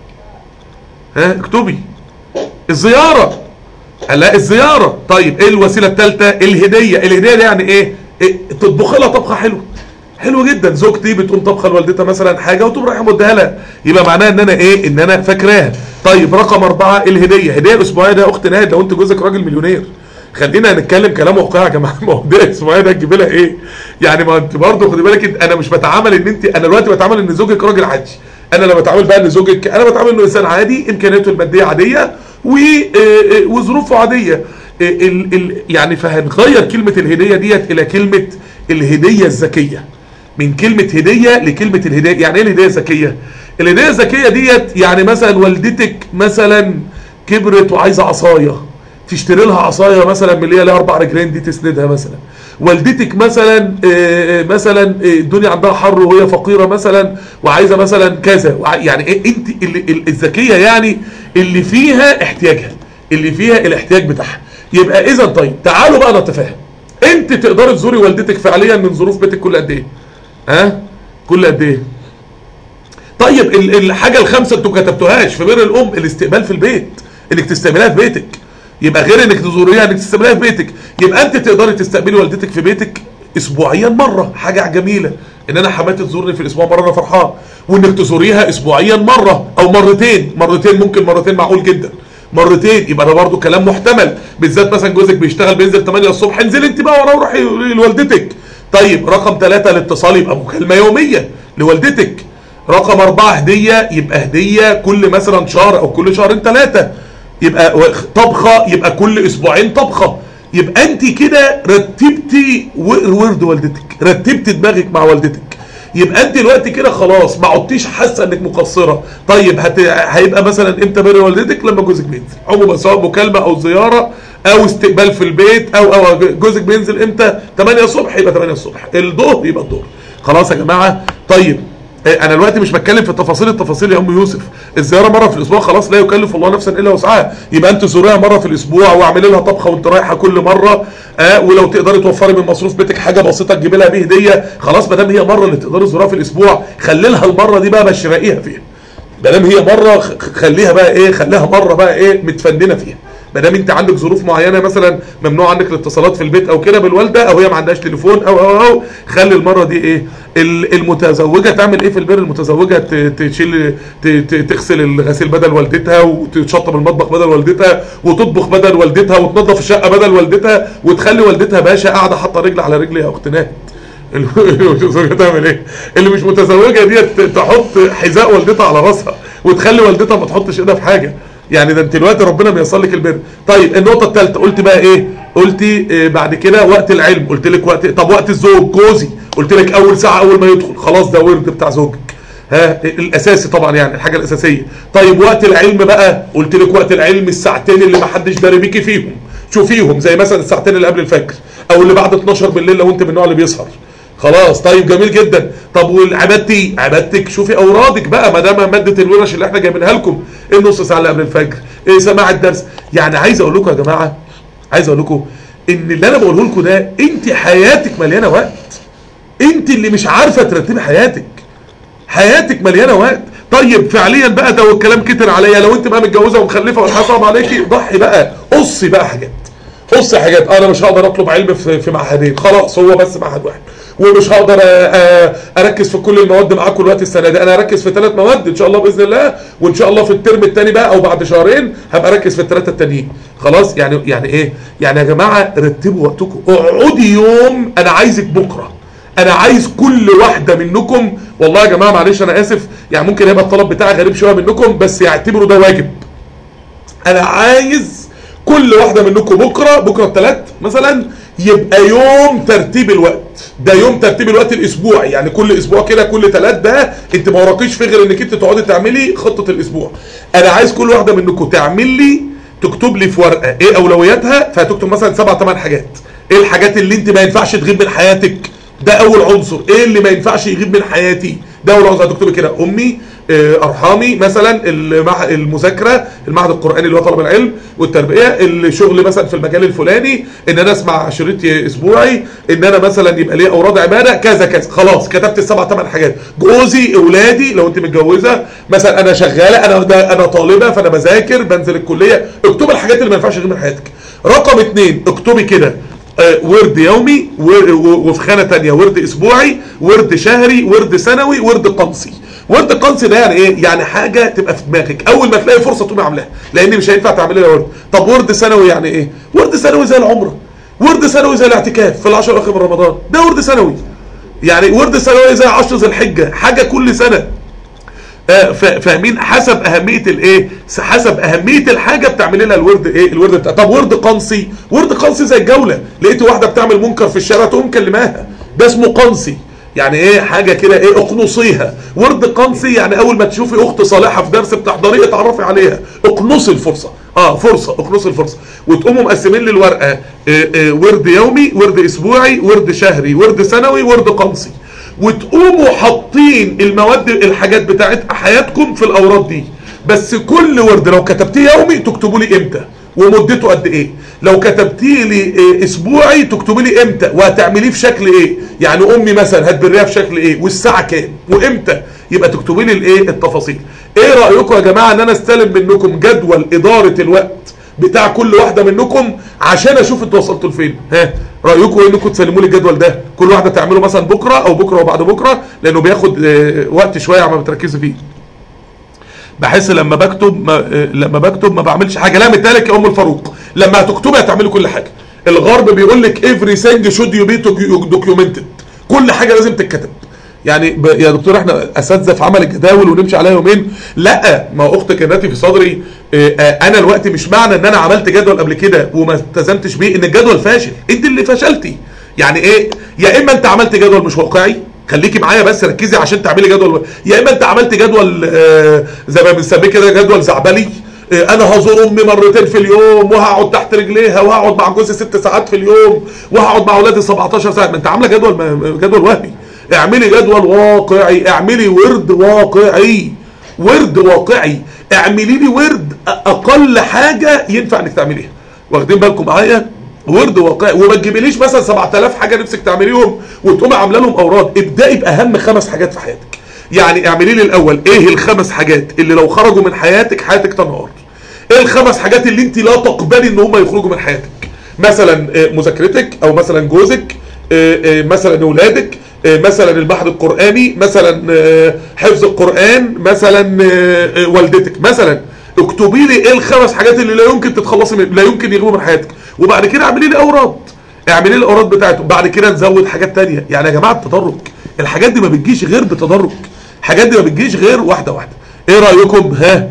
ها اكتبي الزياره لا الزياره طيب ايه الوسيله الثالثه الهديه الهديه دي يعني ايه, إيه تطبخ لها طبخه حلوه حلو جدا زوجتي بتقوم طبخه لوالدتها مثلا حاجه وتقوم رايحه مديها لها يبقى معناها ان انا ايه ان انا فاكراها طيب رقم أربعة الهديه هديه الاسبوعيه ده يا اخت نهاد لو انت جوزك راجل مليونير خلينا نتكلم كلام واقعي يا جماعه ما هو ده الاسبوعيه ده تجيب لها ايه يعني ما انت برضه خدي بالك إنت- انا مش بتعامل ان انت انا دلوقتي بتعامل ان زوجك راجل عادي انا لما بتعامل بقى ان زوجك انا بتعامل انه انسان عادي امكانياته الماديه عاديه و- آه، آه، وظروفه عاديه آه، ال ال يعني فهنغير كلمه الهديه ديت الى كلمه الهديه الذكيه من كلمة هدية لكلمة الهدية يعني ايه الهدية الذكية الهدية الذكية ديت يعني مثلا والدتك مثلا كبرت وعايزة عصاية تشتري لها عصاية مثلا من اللي هي لها اربع رجلين دي تسندها مثلا والدتك مثلا آه، آه، مثلا آه، الدنيا عندها حر وهي فقيرة مثلا وعايزة مثلا كذا وع- يعني إيه انت اللي- ال- الذكية يعني اللي فيها احتياجها اللي فيها الاحتياج بتاعها يبقى اذا طيب تعالوا بقى نتفاهم انت تقدري تزوري والدتك فعليا من ظروف بيتك كل قد ايه ها كل قد ايه طيب ال- الحاجه الخامسه انتوا كتبتوهاش في بر الام الاستقبال في البيت انك تستقبلها في بيتك يبقى غير انك تزوريها انك تستقبلها في بيتك يبقى انت تقدري تستقبلي والدتك في بيتك اسبوعيا مره حاجه جميله ان انا حماتي تزورني في الاسبوع مره انا فرحان وانك تزوريها اسبوعيا مره او مرتين مرتين ممكن مرتين معقول جدا مرتين يبقى ده برضه كلام محتمل بالذات مثلا جوزك بيشتغل بينزل 8 الصبح انزلي انت بقى وراه وروحي لوالدتك طيب رقم ثلاثة الاتصال يبقى مكالمة يومية لوالدتك رقم أربعة هدية يبقى هدية كل مثلا شهر أو كل شهرين ثلاثة يبقى و- طبخة يبقى كل أسبوعين طبخة يبقى أنت كده رتبتي و- ورد والدتك رتبتي دماغك مع والدتك يبقى انت دلوقتي كده خلاص ما عدتيش حاسه انك مقصره طيب هت... هيبقى مثلا امتى بر والدتك لما جوزك بينزل عموما سواء مكالمه او زياره او استقبال في البيت او او جوزك بينزل امتى 8 الصبح يبقى 8 الصبح الظهر يبقى الظهر خلاص يا جماعه طيب اه، انا دلوقتي مش بتكلم في تفاصيل التفاصيل يا ام يوسف الزياره مره في الاسبوع خلاص لا يكلف الله نفسا الا وسعها يبقى انت زوريها مره في الاسبوع واعملي لها طبخه وانت رايحه كل مره آه ولو تقدري توفري من مصروف بيتك حاجه بسيطه تجيبي لها بيه هديه خلاص ما دام هي مره اللي تقدري تزورها في الاسبوع خلي لها المره دي بقى بشرقيها فيها ما دام هي مره خ- خليها بقى ايه خليها مره بقى ايه متفننه فيها ما دام انت عندك ظروف معينه مثلا ممنوع عندك الاتصالات في البيت او كده بالوالده او هي ما عندهاش تليفون او او او خلي المره دي ايه ال- المتزوجه تعمل ايه في البر المتزوجه ت- تشيل ت- ت- تغسل الغسيل بدل والدتها وتشطب المطبخ بدل والدتها وتطبخ بدل والدتها وتنظف الشقه بدل والدتها وتخلي والدتها باشا قاعده حاطه رجل على رجل يا اخت ناهد المتزوجه تعمل ايه اللي مش متزوجه ديت تحط حذاء والدتها على راسها وتخلي والدتها ما تحطش ايدها في حاجه يعني ده انت دلوقتي ربنا بيصل لك البر طيب النقطه الثالثه قلت بقى ايه قلتي إيه بعد كده وقت العلم قلت لك وقت طب وقت الزوج جوزي قلت لك اول ساعه اول ما يدخل خلاص ده ورد بتاع زوجك ها الاساسي طبعا يعني الحاجه الاساسيه طيب وقت العلم بقى قلت لك وقت العلم الساعتين اللي ما حدش داري بيكي فيهم شوفيهم زي مثلا الساعتين اللي قبل الفجر او اللي بعد 12 بالليل لو انت من النوع اللي بيسهر خلاص طيب جميل جدا طب والعبادتي عبادتك شوفي اورادك بقى ما دام ماده الورش اللي احنا جايبينها لكم النص ساعه اللي قبل الفجر إيه سماع الدرس يعني عايز اقول لكم يا جماعه عايز اقول لكم ان اللي انا بقوله لكم ده انت حياتك مليانه وقت انت اللي مش عارفه ترتبي حياتك حياتك مليانه وقت طيب فعليا بقى ده والكلام كتر عليا لو انت بقى متجوزه ومخلفه والحياه صعبه عليكي ضحي بقى قصي بقى حاجات قصي حاجات انا مش هقدر اطلب علم في في معهدين خلاص هو بس معهد واحد ومش هقدر آه، آه، اركز في كل المواد معاكم الوقت السنه دي انا اركز في ثلاث مواد ان شاء الله باذن الله وان شاء الله في الترم الثاني بقى او بعد شهرين هبقى اركز في الثلاثه التانيين خلاص يعني يعني ايه يعني يا جماعه رتبوا وقتكم اقعدي يوم انا عايزك بكره انا عايز كل واحده منكم والله يا جماعه معلش انا اسف يعني ممكن يبقى الطلب بتاعي غريب شويه منكم بس يعتبروا ده واجب انا عايز كل واحده منكم بكره بكره الثلاث مثلا يبقى يوم ترتيب الوقت ده يوم ترتيب الوقت الاسبوعي يعني كل اسبوع كده كل ثلاث ده انت ما وراكيش في غير انك انت تقعدي تعملي خطه الاسبوع انا عايز كل واحده منكم تعمل لي تكتب لي في ورقه ايه اولوياتها فهتكتب مثلا سبع ثمان حاجات ايه الحاجات اللي انت ما ينفعش تغيب من حياتك ده اول عنصر ايه اللي ما ينفعش يغيب من حياتي ده اول عنصر هتكتبي كده امي آه، ارحامي مثلا المع- المذاكره المعهد القراني اللي هو طلب العلم والتربيه الشغل مثلا في المجال الفلاني ان انا اسمع شريط اسبوعي ان انا مثلا يبقى لي اوراد عباده كذا كذا خلاص كتبت السبع ثمان حاجات جوزي اولادي لو انت متجوزه مثلا انا شغاله انا ده انا طالبه فانا بذاكر بنزل الكليه اكتبي الحاجات اللي ما ينفعش تغيب من حياتك رقم اتنين اكتبي كده آه، ورد يومي ور- و- وفي خانه تانية ورد اسبوعي ورد شهري ورد سنوي ورد قنصي ورد قنصي ده يعني ايه يعني حاجه تبقى في دماغك اول ما تلاقي فرصه تقومي عاملاها لان مش هينفع تعملي لها ورد طب ورد سنوي يعني ايه ورد سنوي زي العمره ورد سنوي زي الاعتكاف في العشر الاخير من رمضان ده ورد سنوي يعني ورد سنوي زي عشر ذي الحجه حاجه كل سنه آه، فا- فاهمين حسب اهميه الايه س- حسب اهميه الحاجه بتعملي لها الورد ايه الورد بتاع طب ورد قنصي ورد قنصي زي الجوله لقيت واحده بتعمل منكر في الشارع تقوم كلماها ده اسمه قنصي يعني ايه حاجه كده ايه اقنصيها ورد قنصي يعني اول ما تشوفي اخت صالحه في درس بتحضريه اتعرفي عليها اقنصي الفرصه اه فرصه اقنصي الفرصه وتقوموا مقسمين لي الورقه آه آه ورد يومي ورد اسبوعي ورد شهري ورد سنوي ورد قنصي وتقوموا حاطين المواد الحاجات بتاعت حياتكم في الاوراد دي بس كل ورد لو كتبتيه يومي تكتبوا لي امتى ومدته قد ايه لو كتبتيه لي إيه اسبوعي تكتبي لي امتى وهتعمليه في شكل ايه يعني امي مثلا هتبريها في شكل ايه والساعه كام وامتى يبقى تكتبي لي الايه التفاصيل ايه رايكم يا جماعه ان انا استلم منكم جدول اداره الوقت بتاع كل واحده منكم عشان اشوف انتوا وصلتوا لفين ها رايكم ايه انكم تسلموا لي الجدول ده كل واحده تعمله مثلا بكره او بكره وبعد بكره لانه بياخد آه، وقت شويه عم بتركزوا فيه بحس لما بكتب ما آه، لما بكتب ما بعملش حاجه لا مثالك يا ام الفاروق لما هتكتبي هتعملي كل حاجه الغرب بيقول لك everything should you be documented كل حاجه لازم تتكتب يعني ب... يا دكتور احنا اساتذه في عمل الجداول ونمشي عليها يومين لا ما هو اختك الناتي في صدري اه اه انا الوقت مش معنى ان انا عملت جدول قبل كده وما التزمتش بيه ان الجدول فاشل انت اللي فشلتي يعني ايه يا اما انت عملت جدول مش واقعي خليكي معايا بس ركزي عشان تعملي جدول يا اما انت عملت جدول اه زي ما بنسميه كده جدول زعبلي اه انا هزور امي مرتين في اليوم وهقعد تحت رجليها وهقعد مع جوزي ست ساعات في اليوم وهقعد مع اولادي 17 ساعه ما انت عامله جدول ما- جدول وهمي اعملي جدول واقعي اعملي ورد واقعي ورد واقعي اعملي لي ورد أ- اقل حاجه ينفع انك تعمليها واخدين بالكم معايا ورد واقعي وما تجيبليش مثلا 7000 حاجه نفسك تعمليهم وتقومي عامله لهم اوراد ابدأي باهم خمس حاجات في حياتك يعني اعملي لي الاول ايه الخمس حاجات اللي لو خرجوا من حياتك حياتك تنهار ايه الخمس حاجات اللي انت لا تقبلي ان هم يخرجوا من حياتك مثلا آه، مذاكرتك او مثلا جوزك آه، آه، مثلا اولادك آه، مثلا المعهد القراني مثلا آه، حفظ القران مثلا آه، آه، والدتك مثلا اكتبي لي ايه الخمس حاجات اللي لا يمكن تتخلصي من لا يمكن يغيبوا من حياتك وبعد كده اعملي لي اوراد اعملي لي الاوراد بتاعتهم بعد كده نزود حاجات تانية يعني يا جماعه التدرج الحاجات دي ما بتجيش غير بتدرج الحاجات دي ما بتجيش غير واحده واحده ايه رايكم ها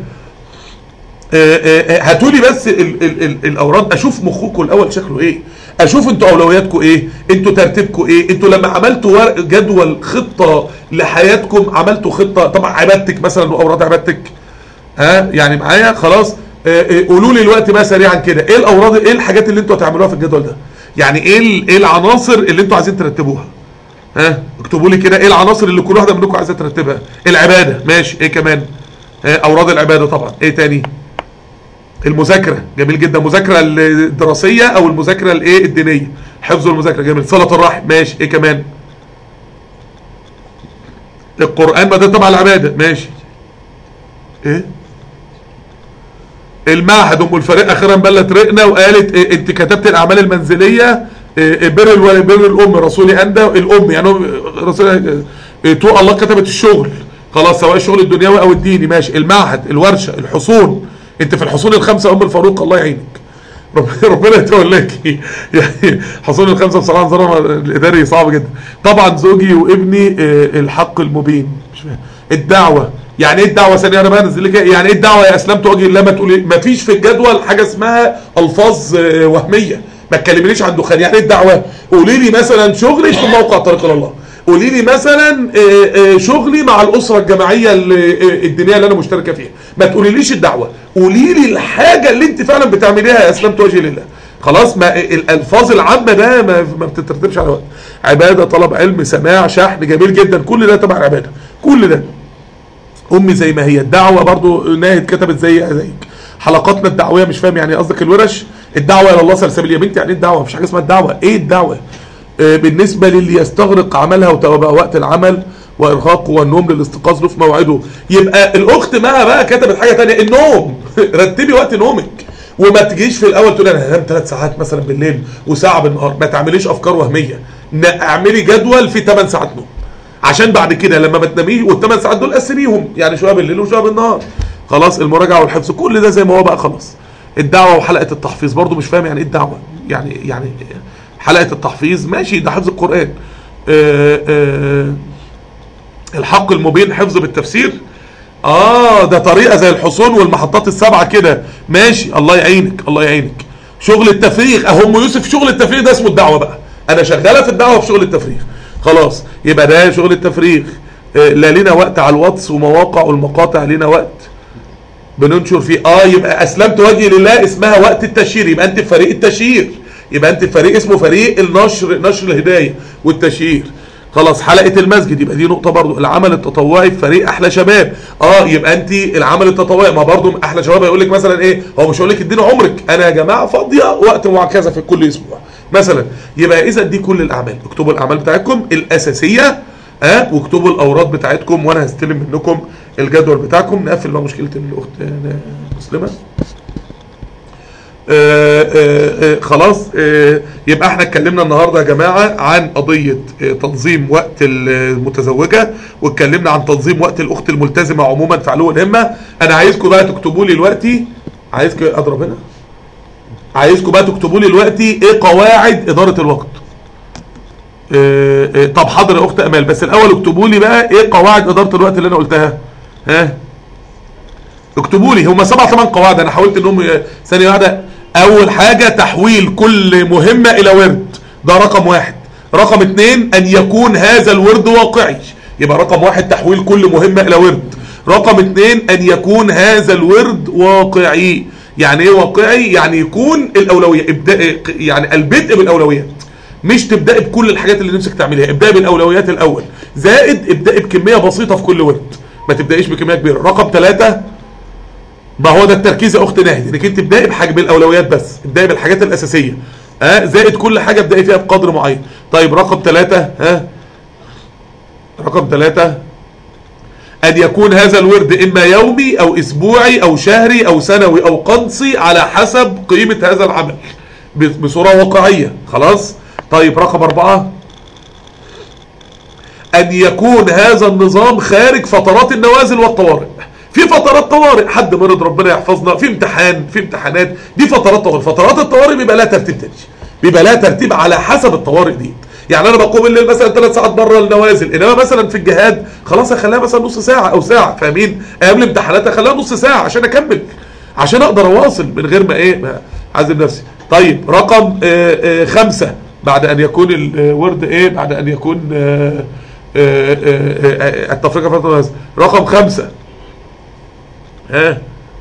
هاتوا لي بس ال ال ال الاوراد اشوف مخكم الاول شكله ايه اشوف انتوا اولوياتكم ايه انتوا ترتيبكم ايه انتوا لما عملتوا ورق جدول خطه لحياتكم عملتوا خطه طبعا عبادتك مثلا واوراد عبادتك ها يعني معايا خلاص آه، آه، قولوا لي الوقت بقى سريعا كده ايه الاوراد ايه الحاجات اللي انتوا هتعملوها في الجدول ده يعني ايه ال- ايه العناصر اللي انتوا عايزين ترتبوها ها اكتبوا لي كده ايه العناصر اللي كل واحده منكم عايزه ترتبها العباده ماشي ايه كمان آه، اوراد العباده طبعا ايه تاني المذاكره جميل جدا المذاكره الدراسيه او المذاكره الايه الدينيه حفظ المذاكره جميل صله الرحم ماشي ايه كمان القران ما ده تبع العباده ماشي ايه المعهد ام الفريق اخيرا بلت رقنا وقالت إيه انت كتبت الاعمال المنزليه آه، بر الوالد بر الام رسولي اندى الام يعني هو رسول آه، تو الله كتبت الشغل خلاص سواء الشغل الدنيوي او الديني ماشي المعهد الورشه الحصون انت في الحصون الخمسه ام الفاروق الله يعينك رب- ربنا يتولاك يعني حصول الخمسه بصراحه نظرها الاداري صعب جدا طبعا زوجي وابني آه، الحق المبين مش فاهم الدعوه يعني ايه الدعوه ثانيه انا بنزل لك يعني ايه الدعوه يا اسلمت وجه الله ما تقولي ما فيش في الجدول حاجه اسمها الفاظ آه، وهميه ما تكلمنيش عن دخان يعني ايه الدعوه قولي لي مثلا شغلي في موقع طريق إلى الله قولي لي مثلا آه، آه، شغلي مع الاسره الجماعيه اللي- آه، الدينيه اللي انا مشتركه فيها ما تقوليليش الدعوه قولي لي الحاجه اللي انت فعلا بتعمليها يا اسلمت وجه لله خلاص ما الالفاظ العامه ده ما, ما بتترتبش على وقت عباده طلب علم سماع شحن جميل جدا كل ده تبع العباده كل ده امي زي ما هي الدعوه برضو ناهد كتبت زي زيك حلقاتنا الدعويه مش فاهم يعني قصدك الورش الدعوه الى الله سلسبيل يا بنتي يعني ايه الدعوه مفيش حاجه اسمها الدعوه ايه الدعوه آه، بالنسبه للي يستغرق عملها وتبقى وقت العمل وارهاقه والنوم للاستيقاظ له في موعده يبقى الاخت معها بقى كتبت حاجه تانية النوم رتبي وقت نومك وما تجيش في الاول تقول انا هنام ثلاث ساعات مثلا بالليل وساعه بالنهار ما تعمليش افكار وهميه ن- اعملي جدول في 8 ساعات نوم عشان بعد كده لما ما تناميش والثمان ساعات دول قسميهم يعني شويه بالليل وشويه بالنهار خلاص المراجعه والحفظ كل ده زي ما هو بقى خلاص الدعوه وحلقه التحفيظ برضو مش فاهم يعني ايه الدعوه يعني يعني حلقه التحفيظ ماشي ده حفظ القران آه آه الحق المبين حفظ بالتفسير اه ده طريقه زي الحصون والمحطات السبعه كده ماشي الله يعينك الله يعينك شغل التفريغ اهو ام يوسف شغل التفريغ ده اسمه الدعوه بقى انا شغاله في الدعوه في شغل التفريغ خلاص يبقى ده شغل التفريغ آه لا لنا وقت على الواتس ومواقع والمقاطع لنا وقت بننشر فيه اه يبقى اسلمت وجهي لله اسمها وقت التشهير يبقى انت في فريق التشهير يبقى انت في فريق اسمه فريق النشر نشر الهدايه والتشهير خلاص حلقه المسجد يبقى دي نقطه برضو العمل التطوعي في فريق احلى شباب اه يبقى انت العمل التطوعي ما برضو احلى شباب هيقول لك مثلا ايه هو مش هيقول لك اديني عمرك انا يا جماعه فاضيه وقت معكزه في كل اسبوع مثلا يبقى اذا دي كل الاعمال اكتبوا الاعمال بتاعتكم الاساسيه ها أه؟ واكتبوا الاوراد بتاعتكم وانا هستلم منكم الجدول بتاعكم نقفل بقى مشكله الاخت مسلمه آه آه آه خلاص آه يبقى احنا اتكلمنا النهارده يا جماعه عن قضيه آه تنظيم وقت المتزوجه واتكلمنا عن تنظيم وقت الاخت الملتزمه عموما في علو الهمه انا عايزكم بقى تكتبوا لي دلوقتي عايزكم اضرب هنا عايزكم بقى تكتبوا لي دلوقتي ايه قواعد اداره الوقت آه آه طب حاضر يا اخت امال بس الاول اكتبوا لي بقى ايه قواعد اداره الوقت اللي انا قلتها ها اكتبوا لي هم سبع ثمان قواعد انا حاولت انهم ثانيه واحده اول حاجه تحويل كل مهمه الى ورد ده رقم واحد رقم اتنين ان يكون هذا الورد واقعي يبقى رقم واحد تحويل كل مهمه الى ورد رقم اتنين ان يكون هذا الورد واقعي يعني ايه واقعي يعني يكون الاولويه ابدا يعني البدء بالاولويات مش تبداي بكل الحاجات اللي نفسك تعمليها ابداي بالاولويات الاول زائد ابداي بكميه بسيطه في كل ورد ما تبدايش بكميه كبيره رقم ثلاثة ما هو ده التركيز يا اخت ناهد انك انت ابداي بحجم الاولويات بس ابداي بالحاجات الاساسيه ها زائد كل حاجه ابداي فيها بقدر معين طيب رقم ثلاثة ها رقم ثلاثة ان يكون هذا الورد اما يومي او اسبوعي او شهري او سنوي او قنصي على حسب قيمه هذا العمل بصوره واقعيه خلاص طيب رقم أربعة أن يكون هذا النظام خارج فترات النوازل والطوارئ في فترات طوارئ حد مرض ربنا يحفظنا في امتحان في امتحانات دي فترات طوارئ فترات الطوارئ بيبقى لها ترتيب تاني بيبقى لها ترتيب على حسب الطوارئ دي يعني انا بقوم الليل مثلا ثلاث ساعات بره النوازل انما مثلا في الجهاد خلاص اخليها مثلا نص ساعه او ساعه فاهمين ايام الامتحانات اخليها نص ساعه عشان اكمل عشان اقدر اواصل من غير ما ايه ما اعذب نفسي طيب رقم آآ آآ خمسة بعد ان يكون الورد ايه بعد ان يكون آآ التفرقه فتره رقم خمسة ها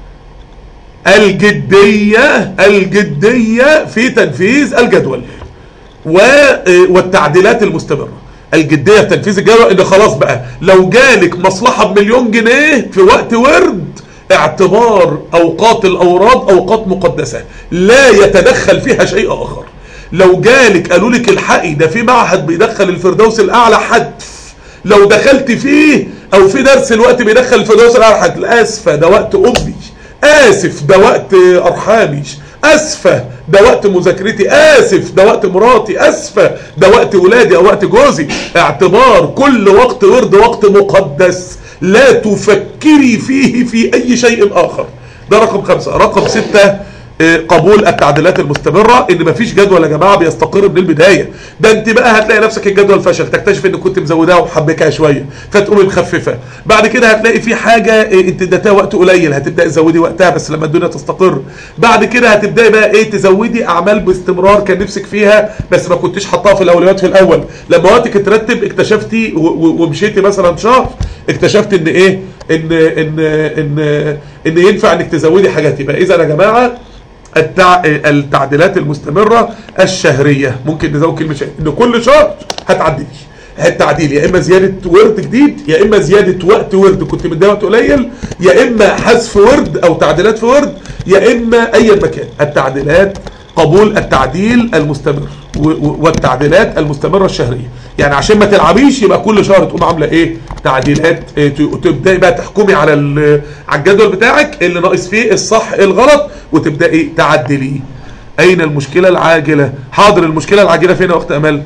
الجدية الجدية في تنفيذ الجدول والتعديلات المستمرة الجدية في تنفيذ الجدول ان خلاص بقى لو جالك مصلحة بمليون جنيه في وقت ورد اعتبار اوقات الاوراد اوقات مقدسة لا يتدخل فيها شيء اخر لو جالك قالوا لك الحقي ده في معهد بيدخل الفردوس الاعلى حتف لو دخلت فيه او في درس الوقت بيدخل الفردوس الاعلى حتف اسفه ده وقت امي اسف ده وقت ارحامي اسفه ده وقت مذاكرتي اسف ده وقت مراتي اسفه ده وقت ولادي او وقت جوزي اعتبار كل وقت ورد وقت مقدس لا تفكري فيه في اي شيء اخر ده رقم خمسة رقم ستة آه، قبول التعديلات المستمرة ان مفيش جدول يا جماعة بيستقر من البداية ده انت بقى هتلاقي نفسك الجدول فشل تكتشف ان كنت مزودها ومحبكها شوية فتقومي مخففة بعد كده هتلاقي في حاجة آه، انت اديتها وقت قليل هتبدأ تزودي وقتها بس لما الدنيا تستقر بعد كده هتبدأي بقى ايه تزودي اعمال باستمرار كان نفسك فيها بس ما كنتش حطاها في الاولويات في الاول لما وقتك اترتب اكتشفتي و- و- ومشيتي مثلا شهر اكتشفت ان ايه ان ان ان ان ينفع انك تزودي حاجات يبقى اذا يا جماعه التع... التعديلات المستمرة الشهرية ممكن نزود كلمة شهر ان كل شهر هتعدلي التعديل يا اما زيادة ورد جديد يا اما زيادة وقت ورد كنت مديه وقت قليل يا اما حذف ورد او تعديلات في ورد يا اما اي مكان التعديلات قبول التعديل المستمر و- و- والتعديلات المستمرة الشهرية يعني عشان ما تلعبيش يبقى كل شهر تقوم عاملة ايه تعديلات إيه ت- تبدأي بقى تحكمي على ال- على الجدول بتاعك اللي ناقص فيه الصح الغلط وتبدأي تعدليه اين المشكلة العاجلة حاضر المشكلة العاجلة فين يا اخت امال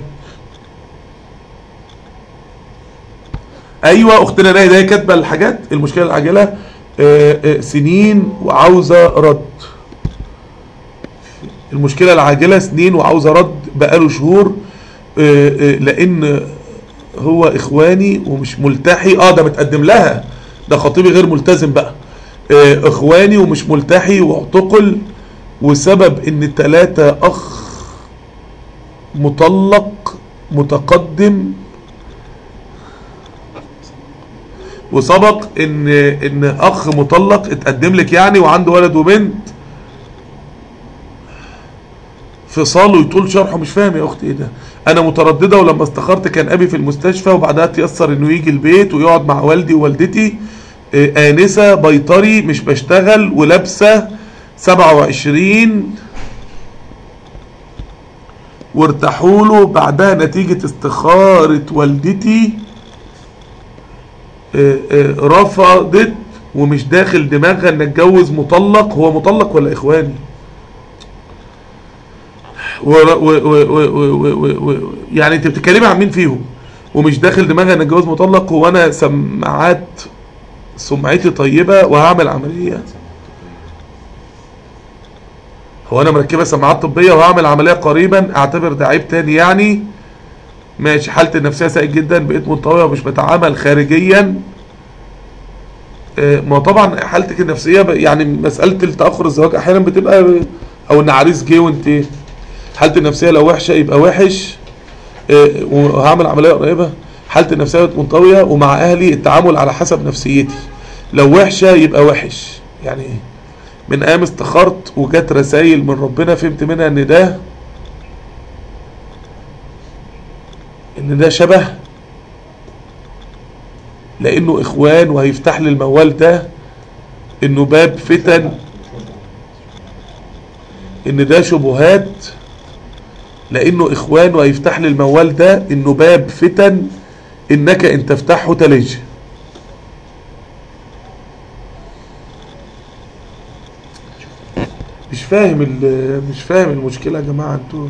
ايوه اختنا ناهي ده كاتبه الحاجات المشكله العاجله آه، آه، سنين وعاوزه رد المشكله العاجله سنين وعاوزه رد بقاله شهور آه، آه، لان هو اخواني ومش ملتحي اه ده متقدم لها ده خطيبي غير ملتزم بقى آه، اخواني ومش ملتحي واعتقل وسبب ان التلاتة اخ مطلق متقدم وسبق ان ان اخ مطلق اتقدم لك يعني وعنده ولد وبنت فصاله يطول شرحه مش فاهم يا اختي ايه ده انا متردده ولما استخرت كان ابي في المستشفى وبعدها تيسر انه يجي البيت ويقعد مع والدي ووالدتي آه، انسه بيطري مش بشتغل ولابسه 27 وارتاحوا له بعدها نتيجه استخاره والدتي آه، آه، رفضت ومش داخل دماغها ان اتجوز مطلق هو مطلق ولا اخواني و و و و و و و يعني انت بتتكلمي عن مين فيهم ومش داخل دماغها ان اتجوز مطلق هو انا سماعات سمعتي طيبة وهعمل عملية هو انا مركبة سماعات طبية وهعمل عملية قريبا اعتبر ده عيب تاني يعني ماشي حالتي النفسية سيء جدا بقيت منطوية ومش بتعامل خارجيا آه، ما طبعا حالتك النفسية ب- يعني مسألة التأخر الزواج أحيانا بتبقى أو إن عريس جه وأنت حالتي النفسية لو وحشة يبقى وحش آه، وهعمل عملية قريبة حالتي النفسية منطوية ومع أهلي التعامل على حسب نفسيتي لو وحشة يبقى وحش يعني إيه؟ من أيام استخرت وجات رسائل من ربنا فهمت منها إن ده إن ده شبه لانه اخوان وهيفتح لي الموال ده انه باب فتن ان ده شبهات لانه اخوان وهيفتح لي الموال ده انه باب فتن انك ان تفتحه تلج مش فاهم ال- مش فاهم المشكله يا جماعه انتوا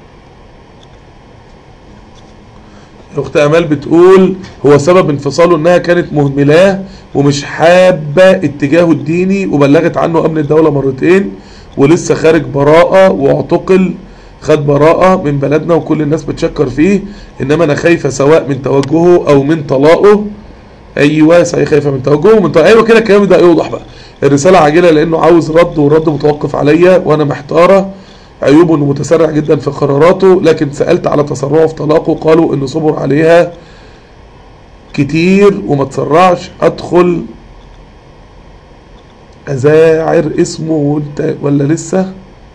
اخت امال بتقول هو سبب انفصاله انها كانت مهملاه ومش حابه اتجاهه الديني وبلغت عنه امن الدوله مرتين ولسه خارج براءه واعتقل خد براءه من بلدنا وكل الناس بتشكر فيه انما انا خايفه سواء من توجهه او من طلاقه ايوه صحيح خايفه من توجهه ومن طلاقه ايوه كده الكلام ده يوضح بقى الرساله عاجله لانه عاوز رد والرد متوقف عليا وانا محتاره عيوبه انه متسرع جدا في قراراته لكن سألت على تسرعه في طلاقه قالوا انه صبر عليها كتير وما تسرعش ادخل ازاعر اسمه وانت ولا لسه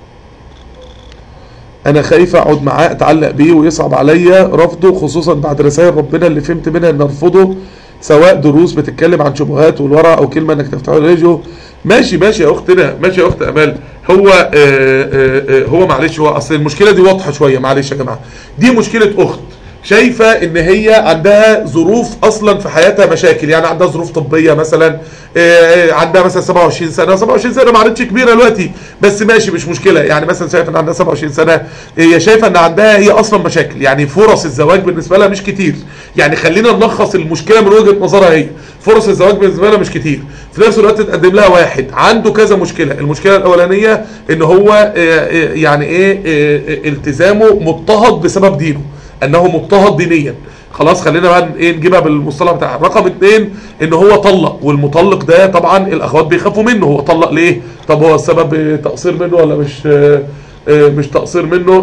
انا خايفة اقعد معاه اتعلق بيه ويصعب عليا رفضه خصوصا بعد رسائل ربنا اللي فهمت منها ان ارفضه سواء دروس بتتكلم عن شبهات والورع او كلمة انك تفتحه راديو ماشي ماشي يا اختنا ماشي يا اخت امال هو آه آه آه هو معلش هو اصل المشكله دي واضحه شويه معلش يا جماعه دي مشكله اخت شايفه ان هي عندها ظروف اصلا في حياتها مشاكل يعني عندها ظروف طبيه مثلا آه، عندها مثلا 27 سنه 27 سنه ما عادتش كبيره دلوقتي بس ماشي مش مشكله يعني مثلا شايفه ان عندها 27 سنه هي شايفه ان عندها هي اصلا مشاكل يعني فرص الزواج بالنسبه لها مش كتير يعني خلينا نلخص المشكله من وجهه نظرها هي فرص الزواج بالنسبه لها مش كتير في نفس الوقت تقدم لها واحد عنده كذا مشكله المشكله الاولانيه ان هو آه، آه، يعني ايه آه، آه، التزامه مضطهد بسبب دينه انه مضطهد دينيا خلاص خلينا بقى ايه نجيبها بالمصطلح بتاعها رقم اتنين ان هو طلق والمطلق ده طبعا الاخوات بيخافوا منه هو طلق ليه طب هو السبب تقصير منه ولا مش آه، آه، مش تقصير منه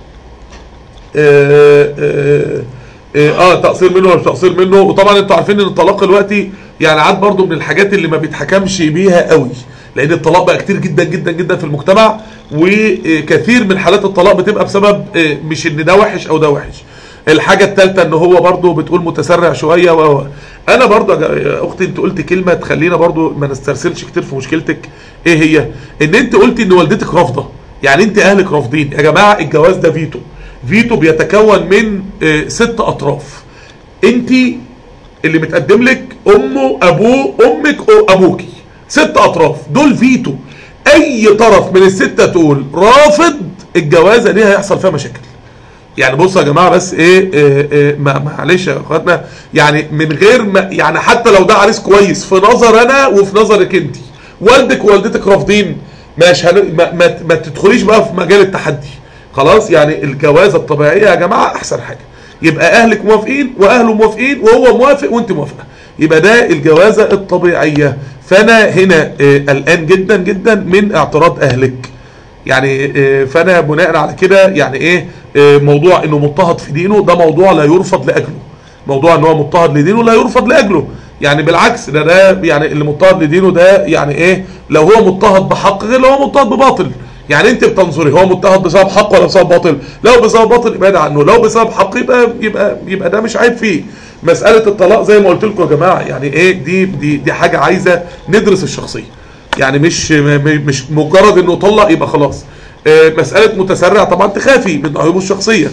آه، آه، اه آه، تقصير منه ولا مش تقصير منه وطبعا انتوا عارفين ان الطلاق دلوقتي يعني عاد برضو من الحاجات اللي ما بيتحكمش بيها قوي لان الطلاق بقى كتير جدا جدا جدا في المجتمع وكثير من حالات الطلاق بتبقى بسبب آه، مش ان ده وحش او ده وحش الحاجة الثالثة ان هو برضو بتقول متسرع شوية و و- انا برضو يا جا- يا اختي انت قلت كلمة تخلينا برضو ما نسترسلش كتير في مشكلتك ايه هي ان انت قلتي ان والدتك رافضة يعني انت اهلك رافضين يا جماعة الجواز ده فيتو فيتو بيتكون من آه، ست اطراف انت اللي متقدم لك امه ابوه امك أو ابوكي ست اطراف دول فيتو اي طرف من الستة دول رافض الجوازة دي هيحصل فيها مشاكل يعني بصوا يا جماعه بس ايه, إيه, إيه ما- معلش يا اخواتنا يعني من غير ما يعني حتى لو ده عريس كويس في نظر انا وفي نظرك انت والدك ووالدتك رافضين مش هن... ما, ما, ما تدخليش بقى في مجال التحدي خلاص يعني الجوازه الطبيعيه يا جماعه احسن حاجه يبقى اهلك موافقين واهله موافقين وهو موافق وانت موافقه يبقى ده الجوازه الطبيعيه فانا هنا آه، قلقان جدا جدا من اعتراض اهلك يعني آه، فانا بناء على كده يعني ايه آه، موضوع انه مضطهد في دينه ده موضوع لا يرفض لاجله موضوع ان هو مضطهد لدينه لا يرفض لاجله يعني بالعكس ده ده يعني اللي مضطهد لدينه ده يعني ايه لو هو مضطهد بحق غير لو هو مضطهد بباطل يعني انت بتنظري هو مضطهد بسبب حق ولا بسبب باطل لو بسبب باطل ابعد عنه لو بسبب حق يبقى يبقى يبقى ده مش عيب فيه مساله الطلاق زي ما قلت لكم يا جماعه يعني ايه دي دي دي حاجه عايزه ندرس الشخصيه يعني مش م- م- مش مجرد انه طلق يبقى خلاص آه، مساله متسرع طبعا تخافي من عيوبه الشخصيه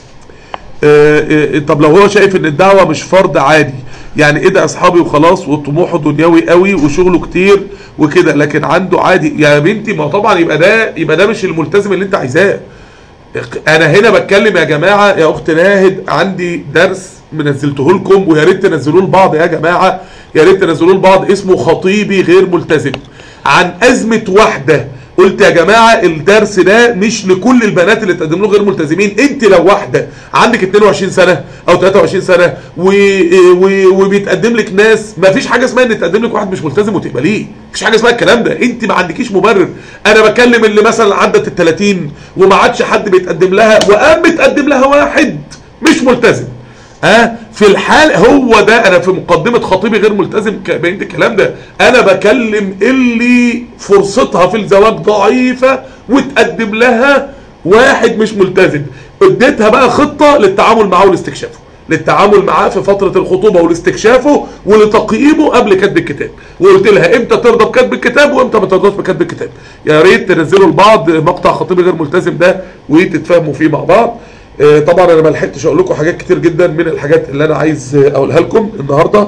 آه، آه، طب لو هو شايف ان الدعوه مش فرض عادي يعني ادعي اصحابي وخلاص وطموحه دنيوي قوي وشغله كتير وكده لكن عنده عادي يا بنتي ما هو طبعا يبقى ده يبقى ده مش الملتزم اللي انت عايزاه انا هنا بتكلم يا جماعه يا اخت ناهد عندي درس منزلته لكم ويا ريت تنزلوه لبعض يا جماعه يا ريت تنزلوه لبعض اسمه خطيبي غير ملتزم عن ازمه واحده قلت يا جماعه الدرس ده مش لكل البنات اللي تقدم له غير ملتزمين انت لو واحده عندك 22 سنه او 23 سنه و... و... وبيتقدم لك ناس ما فيش حاجه اسمها ان تقدم لك واحد مش ملتزم وتقبليه مفيش حاجه اسمها الكلام ده انت ما عندكيش مبرر انا بكلم اللي مثلا عدت ال 30 وما عادش حد بيتقدم لها وقام بيتقدم لها واحد مش ملتزم ها في الحال هو ده انا في مقدمه خطيبي غير ملتزم ك- بين الكلام ده انا بكلم اللي فرصتها في الزواج ضعيفه وتقدم لها واحد مش ملتزم اديتها بقى خطه للتعامل معاه والاستكشافه للتعامل معاه في فترة الخطوبة ولاستكشافه ولتقييمه قبل كتب الكتاب وقلت لها امتى ترضى بكتب الكتاب وامتى ما ترضاش بكتب الكتاب يا ريت تنزلوا لبعض مقطع خطيبي غير ملتزم ده وتتفاهموا فيه مع بعض آه، طبعا انا ما لحقتش اقول لكم حاجات كتير جدا من الحاجات اللي انا عايز آه، اقولها لكم النهارده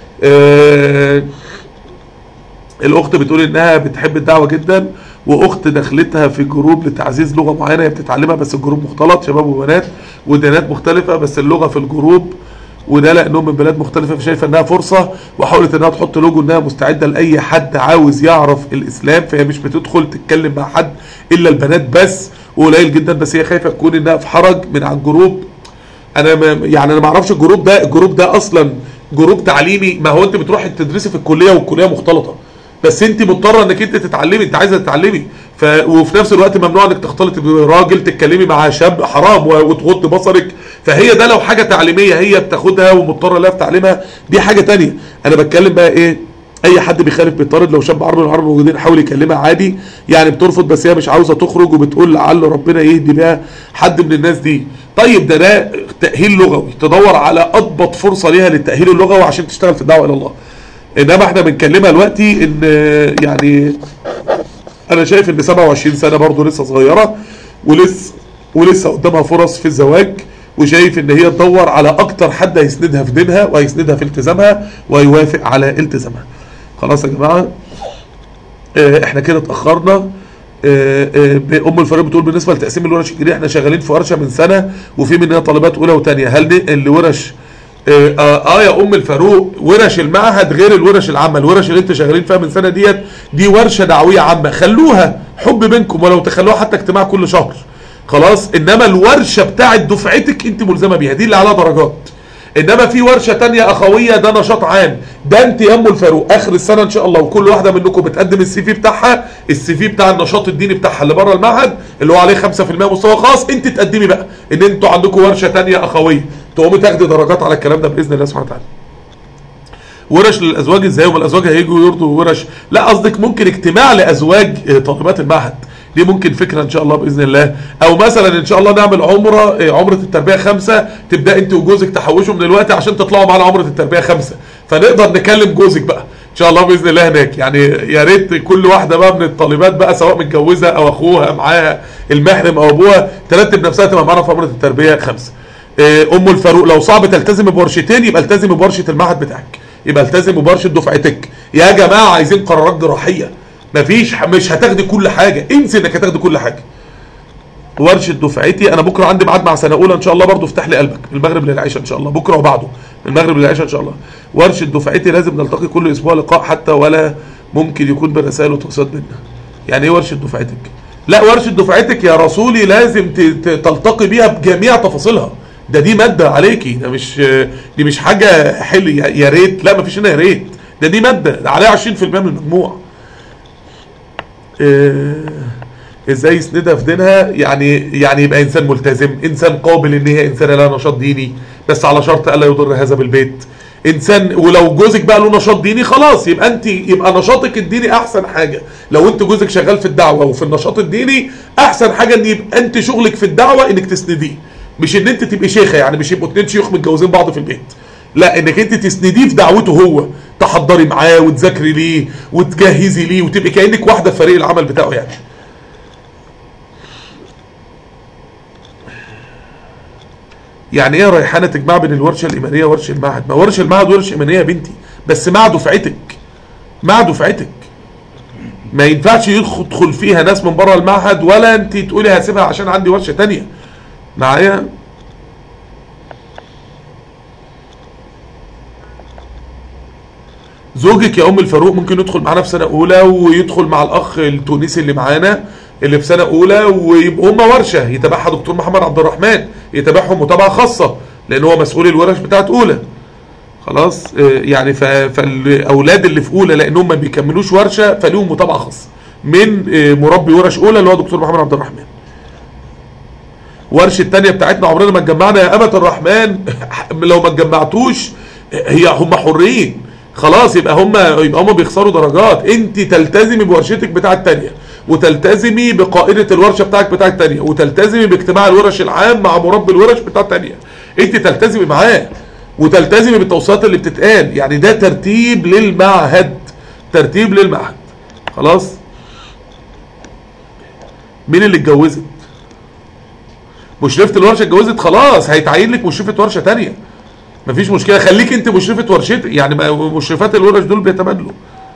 آه، الاخت بتقول انها بتحب الدعوه جدا واخت دخلتها في جروب لتعزيز لغه معينه هي بتتعلمها بس الجروب مختلط شباب وبنات وديانات مختلفه بس اللغه في الجروب وده لانهم من بلاد مختلفه فشايفه انها فرصه وحاولت انها تحط لوجو انها مستعده لاي حد عاوز يعرف الاسلام فهي مش بتدخل تتكلم مع حد الا البنات بس وقليل جدا بس هي خايفه تكون انها في حرج من على الجروب انا ما يعني انا ما اعرفش الجروب ده الجروب ده اصلا جروب تعليمي ما هو انت بتروحي تدرسي في الكليه والكليه مختلطه بس انت مضطره انك انت تتعلمي انت عايزه تتعلمي ف... وفي نفس الوقت ممنوع انك تختلطي براجل تتكلمي مع شاب حرام و- وتغض بصرك فهي ده لو حاجه تعليميه هي بتاخدها ومضطره لها في تعليمها دي حاجه تانية انا بتكلم بقى ايه اي حد بيخالف بيطارد لو شاب عربي من العرب موجودين حاول يكلمها عادي يعني بترفض بس هي مش عاوزه تخرج وبتقول لعل ربنا يهدي بيها حد من الناس دي طيب ده ده تاهيل لغوي تدور على اضبط فرصه ليها للتاهيل اللغوي عشان تشتغل في الدعوه الى الله انما احنا بنكلمها دلوقتي ان يعني انا شايف ان 27 سنه برضه لسه صغيره ولسه ولسه قدامها فرص في الزواج وشايف ان هي تدور على اكتر حد هيسندها في دينها وهيسندها في التزامها ويوافق على التزامها خلاص يا جماعه آه، احنا كده اتاخرنا آه، آه، ام الفريق بتقول بالنسبه لتقسيم الورش الجديده احنا شغالين في ورشه من سنه وفي مننا طالبات اولى وثانيه هل دي اللي ورش آه, اه اه يا ام الفاروق ورش المعهد غير الورش العامه الورش اللي انتوا شغالين فيها من سنه ديت دي ورشه دعويه عامه خلوها حب بينكم ولو تخلوها حتى اجتماع كل شهر خلاص انما الورشه بتاعت دفعتك انت ملزمه بيها دي اللي عليها درجات انما في ورشه تانية اخويه ده نشاط عام ده انت يا ام الفاروق اخر السنه ان شاء الله وكل واحده منكم بتقدم السي في بتاعها السي في بتاع النشاط الديني بتاعها اللي بره المعهد اللي هو عليه 5% مستوى خاص انت تقدمي بقى ان انتوا عندكم ورشه تانية اخويه تقومي تاخدي درجات على الكلام ده باذن الله سبحانه وتعالى ورش للازواج ازاي وما الازواج هيجوا يرضوا ورش لا قصدك ممكن اجتماع لازواج آه، طالبات المعهد دي ممكن فكره ان شاء الله باذن الله او مثلا ان شاء الله نعمل عمره آه، عمره التربيه خمسه تبدا انت وجوزك تحوشوا من الوقت عشان تطلعوا معانا عمره التربيه خمسه فنقدر نكلم جوزك بقى ان شاء الله باذن الله هناك يعني يا ريت كل واحده بقى من الطالبات بقى سواء متجوزه او اخوها معاها المحرم او ابوها ترتب نفسها تبقى معانا في عمره التربيه خمسه آه، ام الفاروق لو صعب تلتزم بورشتين يبقى التزم بورشه المعهد بتاعك يبقى التزم بورشه دفعتك يا جماعه عايزين قرارات جراحيه مفيش مش هتاخدي كل حاجه انسي انك هتاخدي كل حاجه ورشه دفعتي انا بكره عندي ميعاد مع سنه اولى ان شاء الله برضه افتح لي قلبك من المغرب للعشاء ان شاء الله بكره وبعده من المغرب للعشاء ان شاء الله ورشه دفعتي لازم نلتقي كل اسبوع لقاء حتى ولا ممكن يكون برسائل وتوصيات بينا يعني ايه ورشه دفعتك لا ورشه دفعتك يا رسولي لازم ت- ت- تلتقي بيها بجميع تفاصيلها ده دي ماده عليكي ده مش دي مش حاجه حل يا يا ريت لا مفيش هنا يا ريت ده دي ماده ده عليها 20% من المجموع آه، ازاي يسندها في دينها يعني يعني يبقى انسان ملتزم انسان قابل ان هي انسانه لها نشاط ديني بس على شرط الا يضر هذا بالبيت انسان ولو جوزك بقى له نشاط ديني خلاص يبقى انت يبقى نشاطك الديني احسن حاجه لو انت جوزك شغال في الدعوه وفي النشاط الديني احسن حاجه ان يبقى انت شغلك في الدعوه انك تسنديه مش ان انت تبقي شيخه يعني مش يبقوا اتنين شيوخ متجوزين بعض في البيت لا انك انت تسنديه في دعوته هو تحضري معاه وتذاكري ليه وتجهزي ليه وتبقي كانك واحده في فريق العمل بتاعه يعني يعني ايه ريحانه تجمع بين الورشه الايمانيه وورشه المعهد ما ورشه المعهد ورشه ايمانيه يا بنتي بس مع دفعتك مع دفعتك ما ينفعش يدخل فيها ناس من بره المعهد ولا انت تقولي هسيبها عشان عندي ورشه تانية معايا زوجك يا ام الفاروق ممكن يدخل معانا في سنه اولى ويدخل مع الاخ التونسي اللي معانا اللي في سنه اولى ويبقوا هم ورشه يتابعها دكتور محمد عبد الرحمن يتابعهم متابعه خاصه لان هو مسؤول الورش بتاعت اولى خلاص آه، يعني ف- فالاولاد اللي في اولى لانهم ما بيكملوش ورشه فليهم متابعه خاصه من آه، مربي ورش اولى اللي هو دكتور محمد عبد الرحمن ورشه التانية بتاعتنا عمرنا ما اتجمعنا يا امة الرحمن لو ما اتجمعتوش هي هم حرين خلاص يبقى هم يبقى هم بيخسروا درجات انت تلتزمي بورشتك بتاع التانية وتلتزمي بقائدة الورشة بتاعك بتاع التانية وتلتزمي باجتماع الورش العام مع مربي الورش بتاع التانية انت تلتزمي معاه وتلتزمي بالتوصيات اللي بتتقال يعني ده ترتيب للمعهد ترتيب للمعهد خلاص مين اللي اتجوزت مشرفة الورشة اتجوزت خلاص هيتعين لك مشرفة ورشة تانية مفيش مشكلة خليك انت مشرفة ورشتك يعني ما- مشرفات الورش دول بيتبادلوا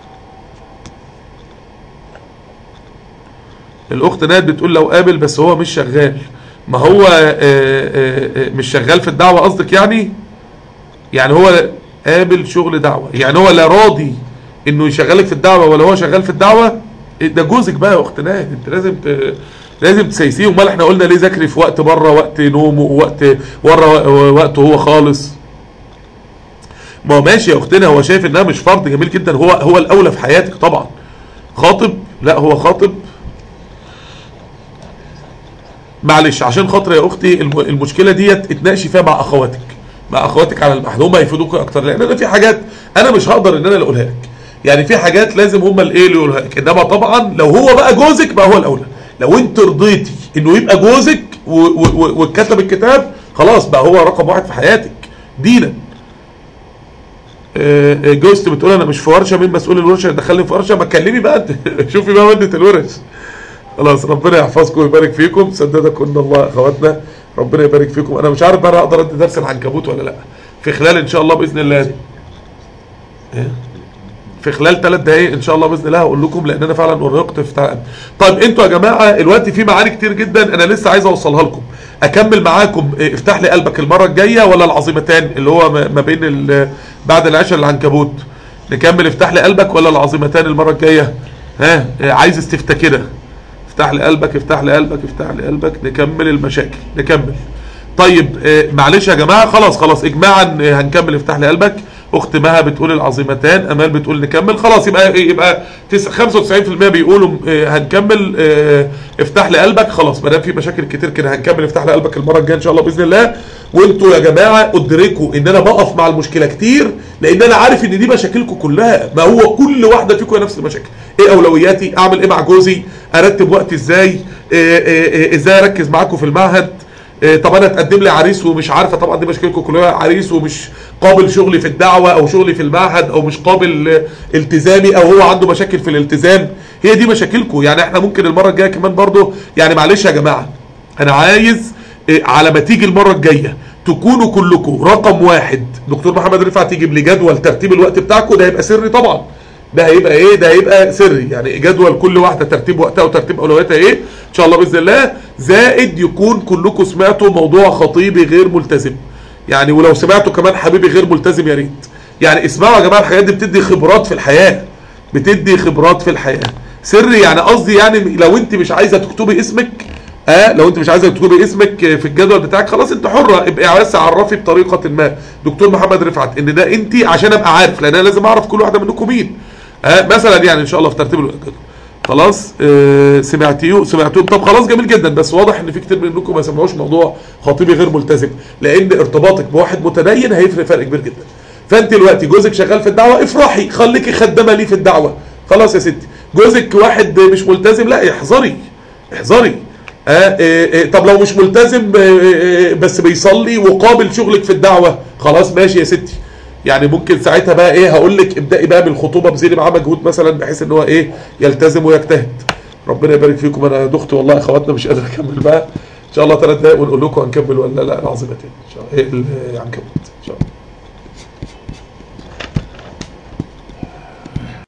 الاخت ناد بتقول لو قابل بس هو مش شغال ما هو آه، آه، آه، مش شغال في الدعوة قصدك يعني يعني هو قابل شغل دعوة يعني هو لا راضي انه يشغلك في الدعوة ولا هو شغال في الدعوة ده جوزك بقى يا اخت ناد انت لازم ت... لازم تسيسيه امال احنا قلنا ليه ذاكري في وقت بره وقت نومه ووقت ورا وقته هو خالص ما هو ماشي يا اختنا هو شايف انها مش فرض جميل جدا هو هو الاولى في حياتك طبعا خاطب لا هو خاطب معلش عشان خاطر يا اختي الم- المشكله ديت اتناقشي فيها مع اخواتك مع اخواتك على المحل هم هيفيدوك اكتر لان انا في حاجات انا مش هقدر ان انا اللي اقولها لك يعني في حاجات لازم هم الايه اللي يقولها لك انما طبعا لو هو بقى جوزك بقى هو الاولى لو انت رضيتي انه يبقى جوزك و- و- و- واتكتب الكتاب خلاص بقى هو رقم واحد في حياتك دينا آه، آه، جوزتي بتقول انا مش في ورشه مين مسؤول الورشه دخلني في ورشه ما تكلمي بقى انت شوفي بقى ماده الورش خلاص ربنا يحفظكم ويبارك فيكم سددكم الله اخواتنا ربنا يبارك فيكم انا مش عارف بقى أنا اقدر ادي درس العنكبوت ولا لا في خلال ان شاء الله باذن الله إيه؟ في خلال ثلاث دقايق ان شاء الله باذن الله هقول لكم لان انا فعلا ارهقت في تعب. طيب انتوا يا جماعه الوقت في معاني كتير جدا انا لسه عايز اوصلها لكم اكمل معاكم إيه، افتح لي قلبك المره الجايه ولا العظيمتان اللي هو ما ما بين ال- بعد العشاء العنكبوت نكمل افتح لي قلبك ولا العظيمتان المره الجايه ها إيه، عايز استفتى كده افتح لي قلبك افتح لي قلبك افتح لي قلبك نكمل المشاكل نكمل طيب آه، معلش يا جماعه خلاص خلاص اجماعا آه، هنكمل افتح لي قلبك اخت مها بتقول العظيمتان امال بتقول نكمل خلاص يبقى يبقى تس- 95% بيقولوا آه، هنكمل آه، افتح لي قلبك خلاص ما دام في مشاكل كتير كده هنكمل افتح لي قلبك المره الجايه ان شاء الله باذن الله وانتوا يا جماعه ادركوا ان انا بقف مع المشكله كتير لان انا عارف ان دي مشاكلكم كلها ما هو كل واحده فيكم هي نفس المشاكل ايه اولوياتي اعمل ايه مع جوزي ارتب وقتي ازاي آه، آه، آه، ازاي اركز معاكم في المعهد إيه، طب انا اتقدم لي عريس ومش عارفه طبعا دي مشكلتكم كلها عريس ومش قابل شغلي في الدعوه او شغلي في المعهد او مش قابل آه، التزامي او هو عنده مشاكل في الالتزام هي دي مشاكلكم يعني احنا ممكن المره الجايه كمان برضو يعني معلش يا جماعه انا عايز إيه، على ما تيجي المره الجايه تكونوا كلكم رقم واحد دكتور محمد رفعت يجيب لي جدول ترتيب الوقت بتاعكم ده هيبقى سري طبعا ده هيبقى ايه ده هيبقى سري يعني جدول كل واحده ترتيب وقتها وترتيب اولوياتها ايه ان شاء الله باذن الله زائد يكون كلكم سمعتوا موضوع خطيبي غير ملتزم يعني ولو سمعتوا كمان حبيبي غير ملتزم يا ريت يعني اسمعوا يا جماعه الحاجات دي بتدي خبرات في الحياه بتدي خبرات في الحياه سري يعني قصدي يعني لو انت مش عايزه تكتبي اسمك اه لو انت مش عايزه تكتبي اسمك في الجدول بتاعك خلاص انت حره ابقي بس عرفي بطريقه ما دكتور محمد رفعت ان ده انت عشان ابقى عارف لان انا لازم اعرف كل واحده منكم مين آه مثلا يعني ان شاء الله في ترتيب الجدول خلاص آه سمعتيه سمعتوه طب خلاص جميل جدا بس واضح ان في كتير منكم ما سمعوش موضوع خطيبي غير ملتزم لان ارتباطك بواحد متدين هيفرق فرق كبير جدا فانت دلوقتي جوزك شغال في الدعوه افرحي خليكي خدامه ليه في الدعوه خلاص يا ستي جوزك واحد مش ملتزم لا احذري احذري آه آه آه طب لو مش ملتزم آه آه بس بيصلي وقابل شغلك في الدعوه خلاص ماشي يا ستي يعني ممكن ساعتها بقى ايه هقول لك ابدأي بقى بالخطوبه بذلي معاه مجهود مثلا بحيث ان هو ايه يلتزم ويجتهد ربنا يبارك فيكم انا دخت والله يا اخواتنا مش قادر اكمل بقى ان شاء الله ثلاث دقايق ونقول لكم هنكمل ولا لا العظيمتين ان شاء الله ايه العنكبوت ان شاء الله